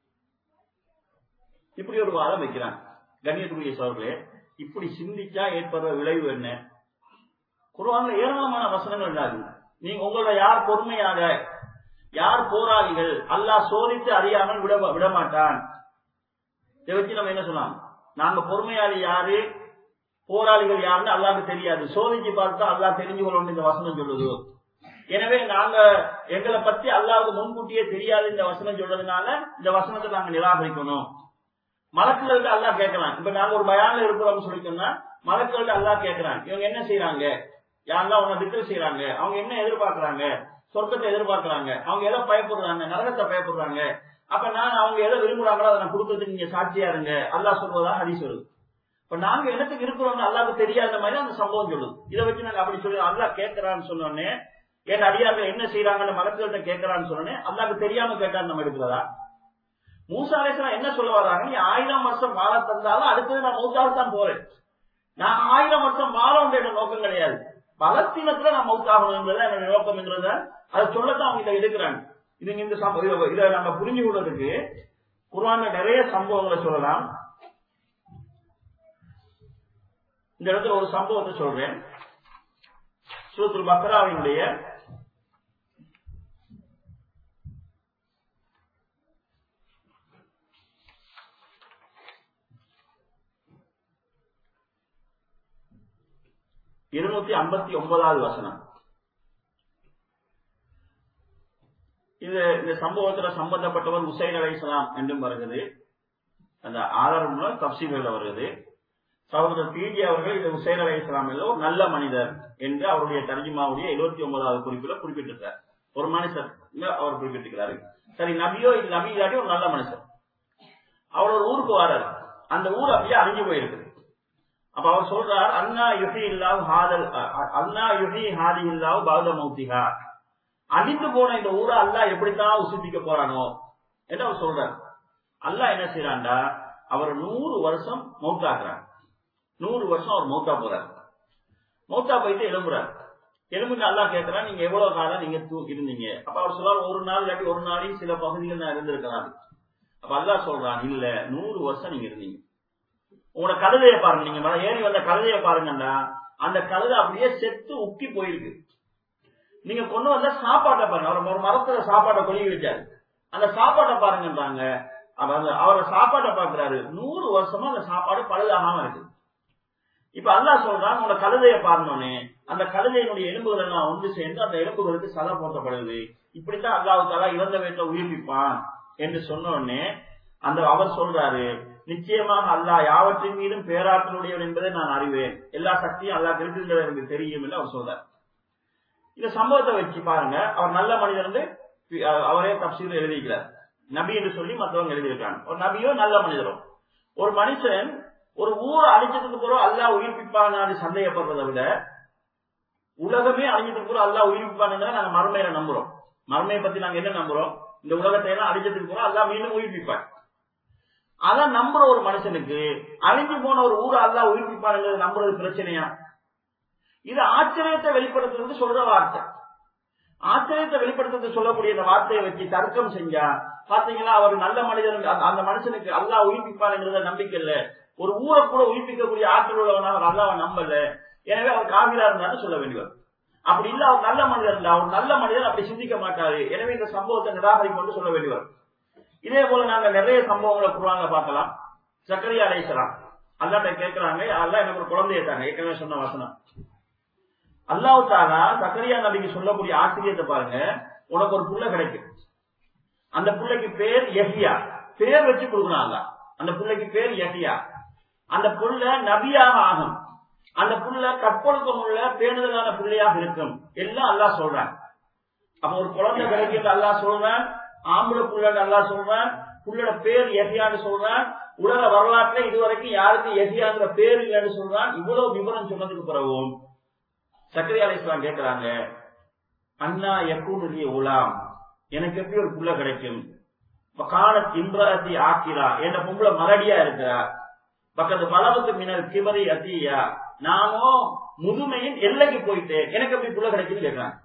இப்படி ஒரு வாதம் வைக்கிறாங்க கண்ணியத்துக்குரிய சோர்களே இப்படி சிந்திச்சா ஏற்படுற விளைவு என்ன குருவாங்க ஏராளமான வசனங்கள் இல்லாது நீங்க உங்களோட யார் பொறுமையாக யார் போராளிகள் அல்லாஹ் சோதித்து அறியாமல் விட விடமாட்டான் இதை வச்சு நம்ம என்ன சொல்லலாம் நாங்க பொறுமையாளி யாரு போராளிகள் யாருன்னு அல்லாவுக்கு தெரியாது சோதிச்சு பார்த்தா அல்லாஹ் தெரிஞ்சு கொள்ளணும் இந்த வசனம் சொல்லுது எனவே நாங்க எங்களை பத்தி அல்லாவுக்கு முன்கூட்டியே தெரியாது இந்த வசனம் சொல்றதுனால இந்த வசனத்தை நாங்க நிராகரிக்கணும் மலக்குகளுக்கு அல்லாஹ் கேட்கலாம் இப்ப நாங்க ஒரு பயான்ல இருக்கிறோம்னு சொல்லிட்டோம்னா மலக்குகளுக்கு அல்லாஹ் கேட்கறான் இவங்க என்ன செய்யறாங்க யாரெல்லாம் அவங்க திட்டம் செய்யறாங்க அவங்க என்ன எதிர்பார்க்கறாங்க சொர்க்கத்தை எதிர்பார்க்கறாங்க அவங்க எதை பயப்படுறாங்க நரகத்தை பயப்படுறாங்க அப்ப நான் அவங்க எதை விரும்புறாங்களோ அதை நான் கொடுக்கறதுக்கு நீங்க சாட்சியா இருங்க அல்லாஹ் சொல்வதா ஹரி சொல்லுது இப்ப நாங்க என்னத்துக்கு இருக்கிறோம்னு அல்லாவுக்கு தெரியாத மாதிரி அந்த சம்பவம் சொல்லுது இதை வச்சு நாங்க அப்படி சொல்லி அல்லாஹ் கேட்கறான்னு சொன்னோடனே என் அடியார்கள் என்ன செய்யறாங்கன்னு மலக்குகள்கிட்ட கேட்கறான்னு சொன்னோடனே அல்லாவுக்கு தெரியாம கேட்டான்னு நம்ம எடுக்கிறதா மூசாலேசன் என்ன சொல்ல வர்றாங்க நீ ஆயிரம் வருஷம் வாழ தந்தாலும் அடுத்தது நான் மௌத்தாகத்தான் போறேன் நான் ஆயிரம் வருஷம் வாழ நோக்கம் கிடையாது பலத்தீனத்துல நான் மௌத்தாகணுங்கிறத என்னோட நோக்கம்ங்கிறத அதை சொல்லத்தான் அவங்க இதை எடுக்கிறாங்க இது இந்த சம்பவம் இதை நம்ம புரிஞ்சு கொள்றதுக்கு குர்ஆன்ல நிறைய சம்பவங்களை சொல்லலாம் இந்த இடத்துல ஒரு சம்பவத்தை சொல்றேன் சூத்துல் பக்ராவினுடைய இருநூத்தி ஐம்பத்தி ஒன்பதாவது வசனம் இது இந்த சம்பவத்துல சம்பந்தப்பட்டவர் உசைன் அலைசலாம் என்றும் வருகிறது அந்த ஆதாரம்ல தப்சீல்கள் வருகிறது சகோதரர் பிஜி அவர்கள் இது உசைன் அலை இஸ்லாம் ஒரு நல்ல மனிதர் என்று அவருடைய தர்ஜிமாவுடைய எழுபத்தி ஒன்பதாவது குறிப்பில் குறிப்பிட்டிருக்கார் ஒரு மனுஷர் அவர் குறிப்பிட்டிருக்கிறாரு சரி நபியோ இது நபி இல்லாட்டி ஒரு நல்ல மனுஷர் அவர் ஒரு ஊருக்கு வராரு அந்த ஊர் அப்படியே அழிஞ்சு போயிருக்குது அப்ப அவர் சொல்றார் அண்ணா யுஹி இல்லாஹ் ஹாதல் அண்ணா யுஹி ஹாதி இல்லாஹ் பௌத மௌத்திகா அழிந்து போன இந்த ஊரை அல்லாஹ் எப்படித்தான் உசுப்பிக்க போறானோ என்று அவர் சொல்றார் அல்லாஹ் என்ன செய்யறான்டா அவர் நூறு வருஷம் மௌத்தாக்குறார் நூறு வருஷம் அவர் மௌத்தா போறார் மௌத்தா போயிட்டு எழும்புறார் எலும்புக்கு அல்லா கேட்கிறான் நீங்க எவ்வளவு காலம் நீங்க தூ இருந்தீங்க அப்ப அவர் சொல்றார் ஒரு நாள் இல்லாட்டி ஒரு நாளையும் சில பகுதிகள் நான் இருந்திருக்கிறான் அப்ப அல்லா சொல்றான் இல்ல நூறு வருஷம் நீங்க இருந்தீங்க உங்களோட கழுதையை பாருங்க நீங்க மலை ஏறி வந்த கழுதையை பாருங்கன்னா அந்த கழுதை அப்படியே செத்து உக்கி போயிருக்கு நீங்க கொண்டு வந்த சாப்பாட்டை பாருங்க அவர் ஒரு மரத்துல சாப்பாட்டை கொழுகி வச்சாரு அந்த சாப்பாட்டை பாருங்கன்றாங்க அவர் அவரை சாப்பாட்டை பாக்குறாரு நூறு வருஷமா அந்த சாப்பாடு பழுதாகாம இருக்கு இப்ப அல்லா சொல்றான் உங்களோட கழுதையை பாருனோனே அந்த கழுதையினுடைய எலும்புகள் எல்லாம் ஒன்று சேர்ந்து அந்த எலும்புகளுக்கு சதை போட்டப்படுது இப்படித்தான் அல்லாவுக்காலா இறந்த வீட்டில் உயிர்ப்பிப்பான் என்று சொன்ன உடனே அந்த அவர் சொல்றாரு நிச்சயமாக அல்லாஹ் யாவற்றின் மீதும் பேராற்றலுடையவர் என்பதை நான் அறிவேன் எல்லா சக்தியும் அல்லாஹ் இருக்குங்கிறது எனக்கு தெரியும் என்று அவர் சொல்றார் இந்த சம்பவத்தை வச்சு பாருங்க அவர் நல்ல மனிதர் வந்து அவரே தப்சீல் எழுதிக்கிறார் நபி என்று சொல்லி மற்றவங்க எழுதியிருக்காங்க ஒரு நபியோ நல்ல மனிதரோ ஒரு மனுஷன் ஒரு ஊரை அழிச்சதுக்கு பிறகு அல்லா உயிர்ப்பிப்பான்னு சந்தேகப்படுறதை விட உலகமே அழிஞ்சதுக்கு பிறகு அல்லா உயிர்ப்பிப்பானுங்க நாங்க மறுமையில நம்புறோம் மறுமையை பத்தி நாங்க என்ன நம்புறோம் இந்த உலகத்தை எல்லாம் அழிச்சதுக்கு பிறகு அல்லா மீண்டும் உயிர்ப்பிப்பான் அதான் நம்புற ஒரு மனுஷனுக்கு அழிஞ்சு போன ஒரு ஊரை அல்லா உயிர்ப்பிப்பானுங்கிறது நம்புறது பிரச்சனையா இது ஆச்சரியத்தை வெளிப்படுத்துறது சொல்ற வார்த்தை ஆச்சரியத்தை வெளிப்படுத்துறது சொல்லக்கூடிய இந்த வார்த்தையை வச்சு தர்க்கம் செஞ்சா பாத்தீங்களா அவர் நல்ல மனிதன் அந்த மனுஷனுக்கு அல்லா உயிர்ப்பிப்பானுங்கிறத நம்பிக்கை இல்ல ஒரு ஊரை கூட உயிர்ப்பிக்கக்கூடிய ஆற்றல் உள்ளவனாக அல்லாவை நம்பல எனவே அவர் காவிரா இருந்தாலும் சொல்ல வேண்டியவர் அப்படி இல்ல அவர் நல்ல மனிதர் இல்ல அவர் நல்ல மனிதர் அப்படி சிந்திக்க மாட்டாரு எனவே இந்த சம்பவத்தை நிராகரிக்கும் சொல்ல வேண்டியவர் இதே போல நாங்க நிறைய சம்பவங்களை குருவாங்க பார்க்கலாம் சக்கரியா அலைசலாம் அல்லாட்ட கேட்கிறாங்க அல்லா எனக்கு ஒரு குழந்தைய தாங்க ஏற்கனவே சொன்ன வசனம் அல்லாஹ் தாலா சக்கரியா நபிக்கு சொல்லக்கூடிய ஆச்சரியத்தை பாருங்க உனக்கு ஒரு புள்ள கிடைக்கும் அந்த பிள்ளைக்கு பேர் எஹியா பேர் வச்சு கொடுக்கணும் அந்த பிள்ளைக்கு பேர் எஹியா அந்த புள்ள நபியாக ஆகும் அந்த புள்ள கற்பொழுக்கம் உள்ள பேணுதலான பிள்ளையாக இருக்கும் எல்லாம் அல்லா சொல்றான் அப்ப ஒரு குழந்தை கிடைக்கிறது அல்லா சொல்றான் ஆம்பளை புள்ளன்னு அல்லா சொல்றான் புள்ளோட பேர் எஹியான்னு சொல்றான் உலக வரலாற்றுல இதுவரைக்கும் யாருக்கும் எஹியாங்கிற பேர் இல்லைன்னு சொல்றான் இவ்வளவு விவரம் சொன்னதுக்கு பிறகும் சக்கரை அலிஸ்லாம் கேட்கிறாங்க அண்ணா எக்கூனுடைய உலாம் எனக்கு எப்படி ஒரு புள்ள கிடைக்கும் காணத் இம்ரதி ஆக்கிரா என்ற பொம்பளை மலடியா இருக்கிறா பக்கத்து பலவத்து மினல் கிபரி அத்தியா நாமோ முதுமையின் எல்லைக்கு போயிட்டு எனக்கு எப்படி புள்ள கிடைக்குன்னு கேட்கிறாங்க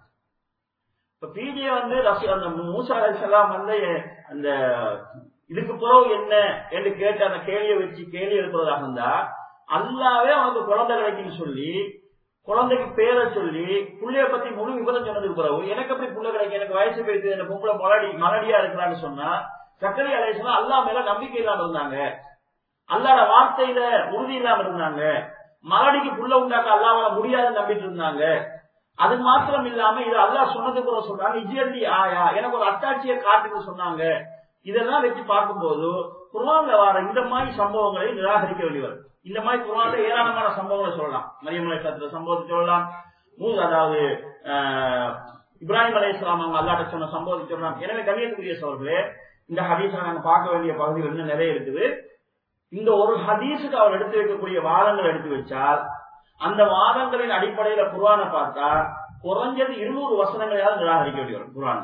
இப்ப பிஜே வந்து அந்த மூசா அலிசலாம் வந்து அந்த இதுக்கு பிறகு என்ன என்று கேட்டு அந்த கேள்வியை வச்சு கேள்வி எழுப்புறதாக இருந்தா அல்லாவே அவனுக்கு குழந்தை கிடைக்குன்னு சொல்லி குழந்தைக்கு பேரை சொல்லி புள்ளைய பத்தி முழு விவரம் சொன்னதுக்கு பிறகு எனக்கு எப்படி புள்ள கிடைக்கும் எனக்கு வயசு போயிட்டு இந்த பொம்பளை மலடி மலடியா இருக்கிறான்னு சொன்னா சக்கரை அலேசனா அல்லா மேல நம்பிக்கை இல்லாம இருந்தாங்க அல்லாட வார்த்தையில உறுதி இல்லாம இருந்தாங்க மலடிக்கு புள்ள உண்டாக்க அல்லாவால முடியாதுன்னு நம்பிட்டு இருந்தாங்க அது மாத்திரம் இல்லாம இது அல்லா சொன்னதுக்கு பிறகு சொல்றாங்க இஜியல்லி ஆயா எனக்கு ஒரு அத்தாட்சியை காட்டுன்னு சொன்னாங்க இதெல்லாம் வச்சு பார்க்கும்போது குர்ஆன்ல வர இந்த மாதிரி சம்பவங்களை நிராகரிக்க வேண்டியவர் இந்த மாதிரி குரான்ல ஏராளமான சம்பவங்களை சொல்லலாம் மரியம் அலை சம்பவத்தை சொல்லலாம் மூது அதாவது இப்ராஹிம் அலை இஸ்லாம் அவங்க அல்லாட்ட சொன்ன சம்பவத்தை சொல்லலாம் எனவே கவியத்துக்குரிய சோர்களே இந்த ஹதீஸை நாங்க பார்க்க வேண்டிய பகுதிகள் இன்னும் நிறைய இருக்குது இந்த ஒரு ஹதீஸுக்கு அவர் எடுத்து வைக்கக்கூடிய வாதங்கள் எடுத்து வச்சால் அந்த வாதங்களின் அடிப்படையில குரானை பார்த்தா குறைஞ்சது இருநூறு வசனங்களையாவது நிராகரிக்க வேண்டியவர் குரான்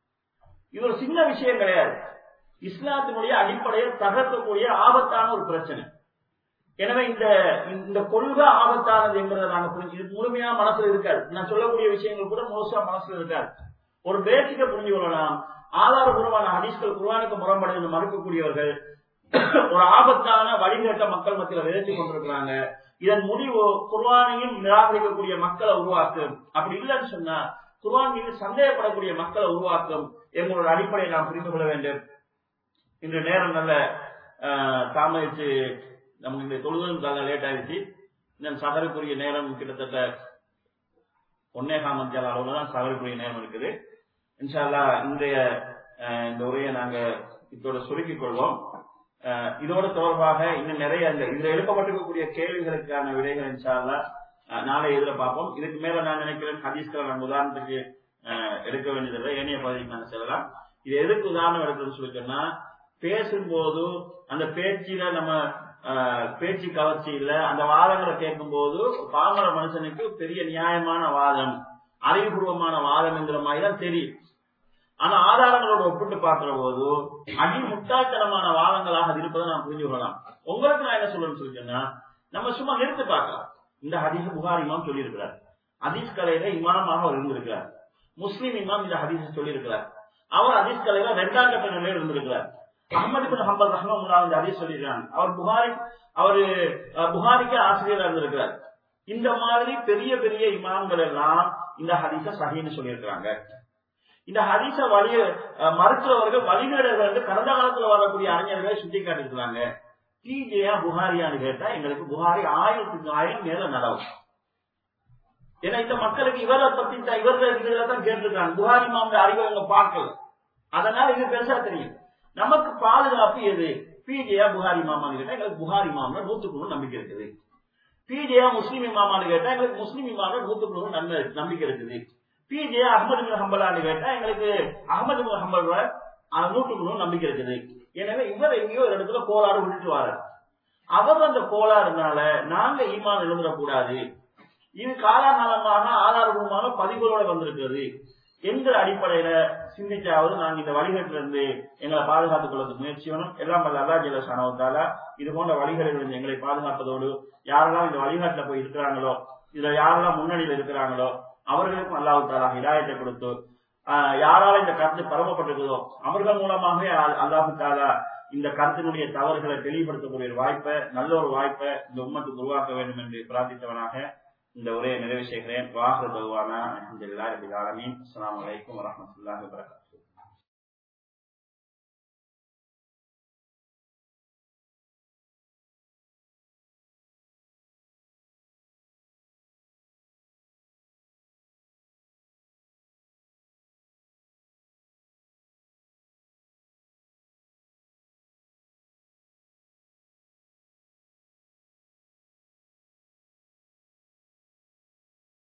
இது ஒரு சின்ன விஷயம் கிடையாது இஸ்லாத்தினுடைய அடிப்படையை தகர்க்கக்கூடிய ஆபத்தான ஒரு பிரச்சனை எனவே இந்த இந்த கொள்கை ஆபத்தானது என்பதை நாங்க புரிஞ்சு இது முழுமையா மனசுல இருக்காது நான் சொல்லக்கூடிய விஷயங்கள் கூட முழுசா மனசுல இருக்காது ஒரு பேசிக்க புரிஞ்சு கொள்ளலாம் ஆதாரபூர்வமான ஹதீஸ்கள் குர்வானுக்கு முரண்படுவது மறுக்கக்கூடியவர்கள் ஒரு ஆபத்தான வழிநேட்ட மக்கள் மத்தியில விதைச்சு கொண்டிருக்கிறாங்க இதன் முடிவு குர்வானையும் நிராகரிக்கக்கூடிய மக்களை உருவாக்கும் அப்படி இல்லைன்னு சொன்னா குர்வான் மீது சந்தேகப்படக்கூடிய மக்களை உருவாக்கும் எங்களோட அடிப்படையை நாம் புரிந்து கொள்ள வேண்டும் இன்று நேரம் நல்ல தாமதிச்சு நமக்கு இந்த தொழுவதுக்காக லேட் ஆயிடுச்சு இந்த சகருக்குரிய நேரம் கிட்டத்தட்ட ஒன்னே காமத்தியால் அளவுல தான் சவரக்கூடிய நேரம் இருக்குது இன்ஷால்லா இன்றைய அஹ், இந்த உரையை நாங்க இதோட சுருக்கிக் கொள்வோம் அஹ், இதோட தொடர்பாக இன்னும் நிறைய இந்த இதுல எழுப்பப்பட்டிருக்கக்கூடிய கேள்விகளுக்கான விடைகள் இன்ஷால்லா அஹ், நாளை இதுல பார்ப்போம் இதுக்கு மேல நான் நினைக்கிறேன் ஹதீஸ்களை நம்ம உதாரணத்துக்கு அஹ், எடுக்க வேண்டியதில்லை ஏனைய பகுதிக்கு நாங்க செல்லலாம் இது எதுக்கு உதாரணம் எடுக்கணும்னு சொல்லி சொன்னா பேசும்போது அந்த பேச்சில நம்ம ஆஹ், பேச்சு கவர்ச்சி இல்ல அந்த வாதங்களை கேட்கும் போது பாமர மனுஷனுக்கு பெரிய நியாயமான வாதம் அறிவுபூர்வமான வாதம் என்கிற மாதிரி தான் தெரியும் ஆனா ஆதாரங்களோட ஒப்பிட்டு பார்க்கிற போது அடி முட்டாள்தனமான வாதங்களாக அது இருப்பதை நாம் புரிஞ்சு கொள்ளலாம் உங்களுக்கு நான் என்ன சொல்லணும்னு சொல்லி சொன்னா நம்ம சும்மா நிறுத்தி பார்க்கலாம் இந்த ஹதீஸ் புகார் இமாம் சொல்லியிருக்கிறார் ஹதீஸ் கலையில இமாமாக அவர் இருந்திருக்கிறார் முஸ்லிம் இமாம் இந்த ஹதீஸ் சொல்லியிருக்கிறார் அவர் ஹதீஸ் கலையில இரண்டாம் கட்ட நிலையில் இருந்திருக்கிறார் அஹமது பின் ஹம்பல் ரஹ்மமுல்லா இந்த ஹதீஸ் சொல்லியிருக்காங்க அவர் புகாரி அவரு அஹ், புகாரிக்கு ஆசிரியராக இருந்திருக்கிறார் இந்த மாதிரி பெரிய பெரிய இமாம்கள் எல்லாம் இந்த ஹதீஸ சஹீன்னு சொல்லியிருக்கிறாங்க இந்த ஹதீஸ வழி அஹ், மறுக்கிறவர்கள் வழிநேடர்கள் வந்து கடந்த காலத்துல வரக்கூடிய அறிஞர்களை சுட்டி காட்டிருக்கிறாங்க டிஜேயா புகாரியான்னு கேட்டா எங்களுக்கு புகாரி ஆயிரத்துக்கு ஆயிரம் மேல நடவும் ஏன்னா இந்த மக்களுக்கு இவரை பத்தி தான் இவர்கள் இதுல தான் கேட்டிருக்காங்க புகாரி மாமல அறிவை அவங்க பார்க்கல அதனால இது பெருசா தெரியும் நமக்கு பாதுகாப்பு எது பிஜேயா புகாரி மாமான்னு கேட்டா எங்களுக்கு புகாரி மாமல நூத்துக்கு நூறு நம்பிக்கை இருக்குது பிஜேயா முஸ்லீம் இமாமான்னு கேட்டா எங்களுக்கு முஸ்லீம் இமாமல நூத்துக்கு நூறு நன்மை நம்பிக்கை இருக்குது பிஜே அகமது பின் ஹம்பலான்னு கேட்டா எங்களுக்கு அகமது பின் ஹம்பல் நூற்றுக்கு நூறு நம்பிக்கை இருக்குது எனவே இவர் எங்கேயோ ஒரு இடத்துல கோளாறு விட்டுட்டு வாரு அவர் அந்த கோளாறுனால நாங்க ஈமான் எழுந்துடக்கூடாது இது காலாகாலமாக ஆதாரபூர்வமான பதிவுகளோட வந்திருக்கிறது என்ற அடிப்படையில சிந்திச்சாவது நாங்க இந்த வழிகட்டில இருந்து எங்களை பாதுகாத்துக் கொள்வதற்கு முயற்சி வேணும் எல்லாம் வல்ல அல்லா ஜெல சனவத்தால இது போன்ற வழிகளில் இருந்து எங்களை பாதுகாப்பதோடு யாரெல்லாம் இந்த வழிகாட்டுல போய் இருக்கிறாங்களோ இதுல யாரெல்லாம் முன்னணியில் இருக்கிறாங்களோ அவர்களுக்கும் அல்லாஹ் தாலா ஹிதாயத்தை கொடுத்து ஆஹ், யாரால இந்த கருத்து பரவப்பட்டிருக்குதோ அவர்கள் மூலமாகவே அல்- அல்லாஹு தாலா இந்த கருத்தினுடைய தவறுகளை தெளிவுபடுத்தக்கூடிய ஒரு வாய்ப்பை நல்ல ஒரு வாய்ப்பை இந்த உம்மத்துக்கு உருவாக்க வேண்டும் என்று பிரார்த்தித்தவனாக இந்த உரையை நிறைவு செய்கிறேன் வாஹர் பகவானா அலமதுல்லா ரபில் ஆலமீன் அஸ்ஸலாமு அலைக்கும் வரஹ்மத்துல்லாஹி வபரகாத்துஹு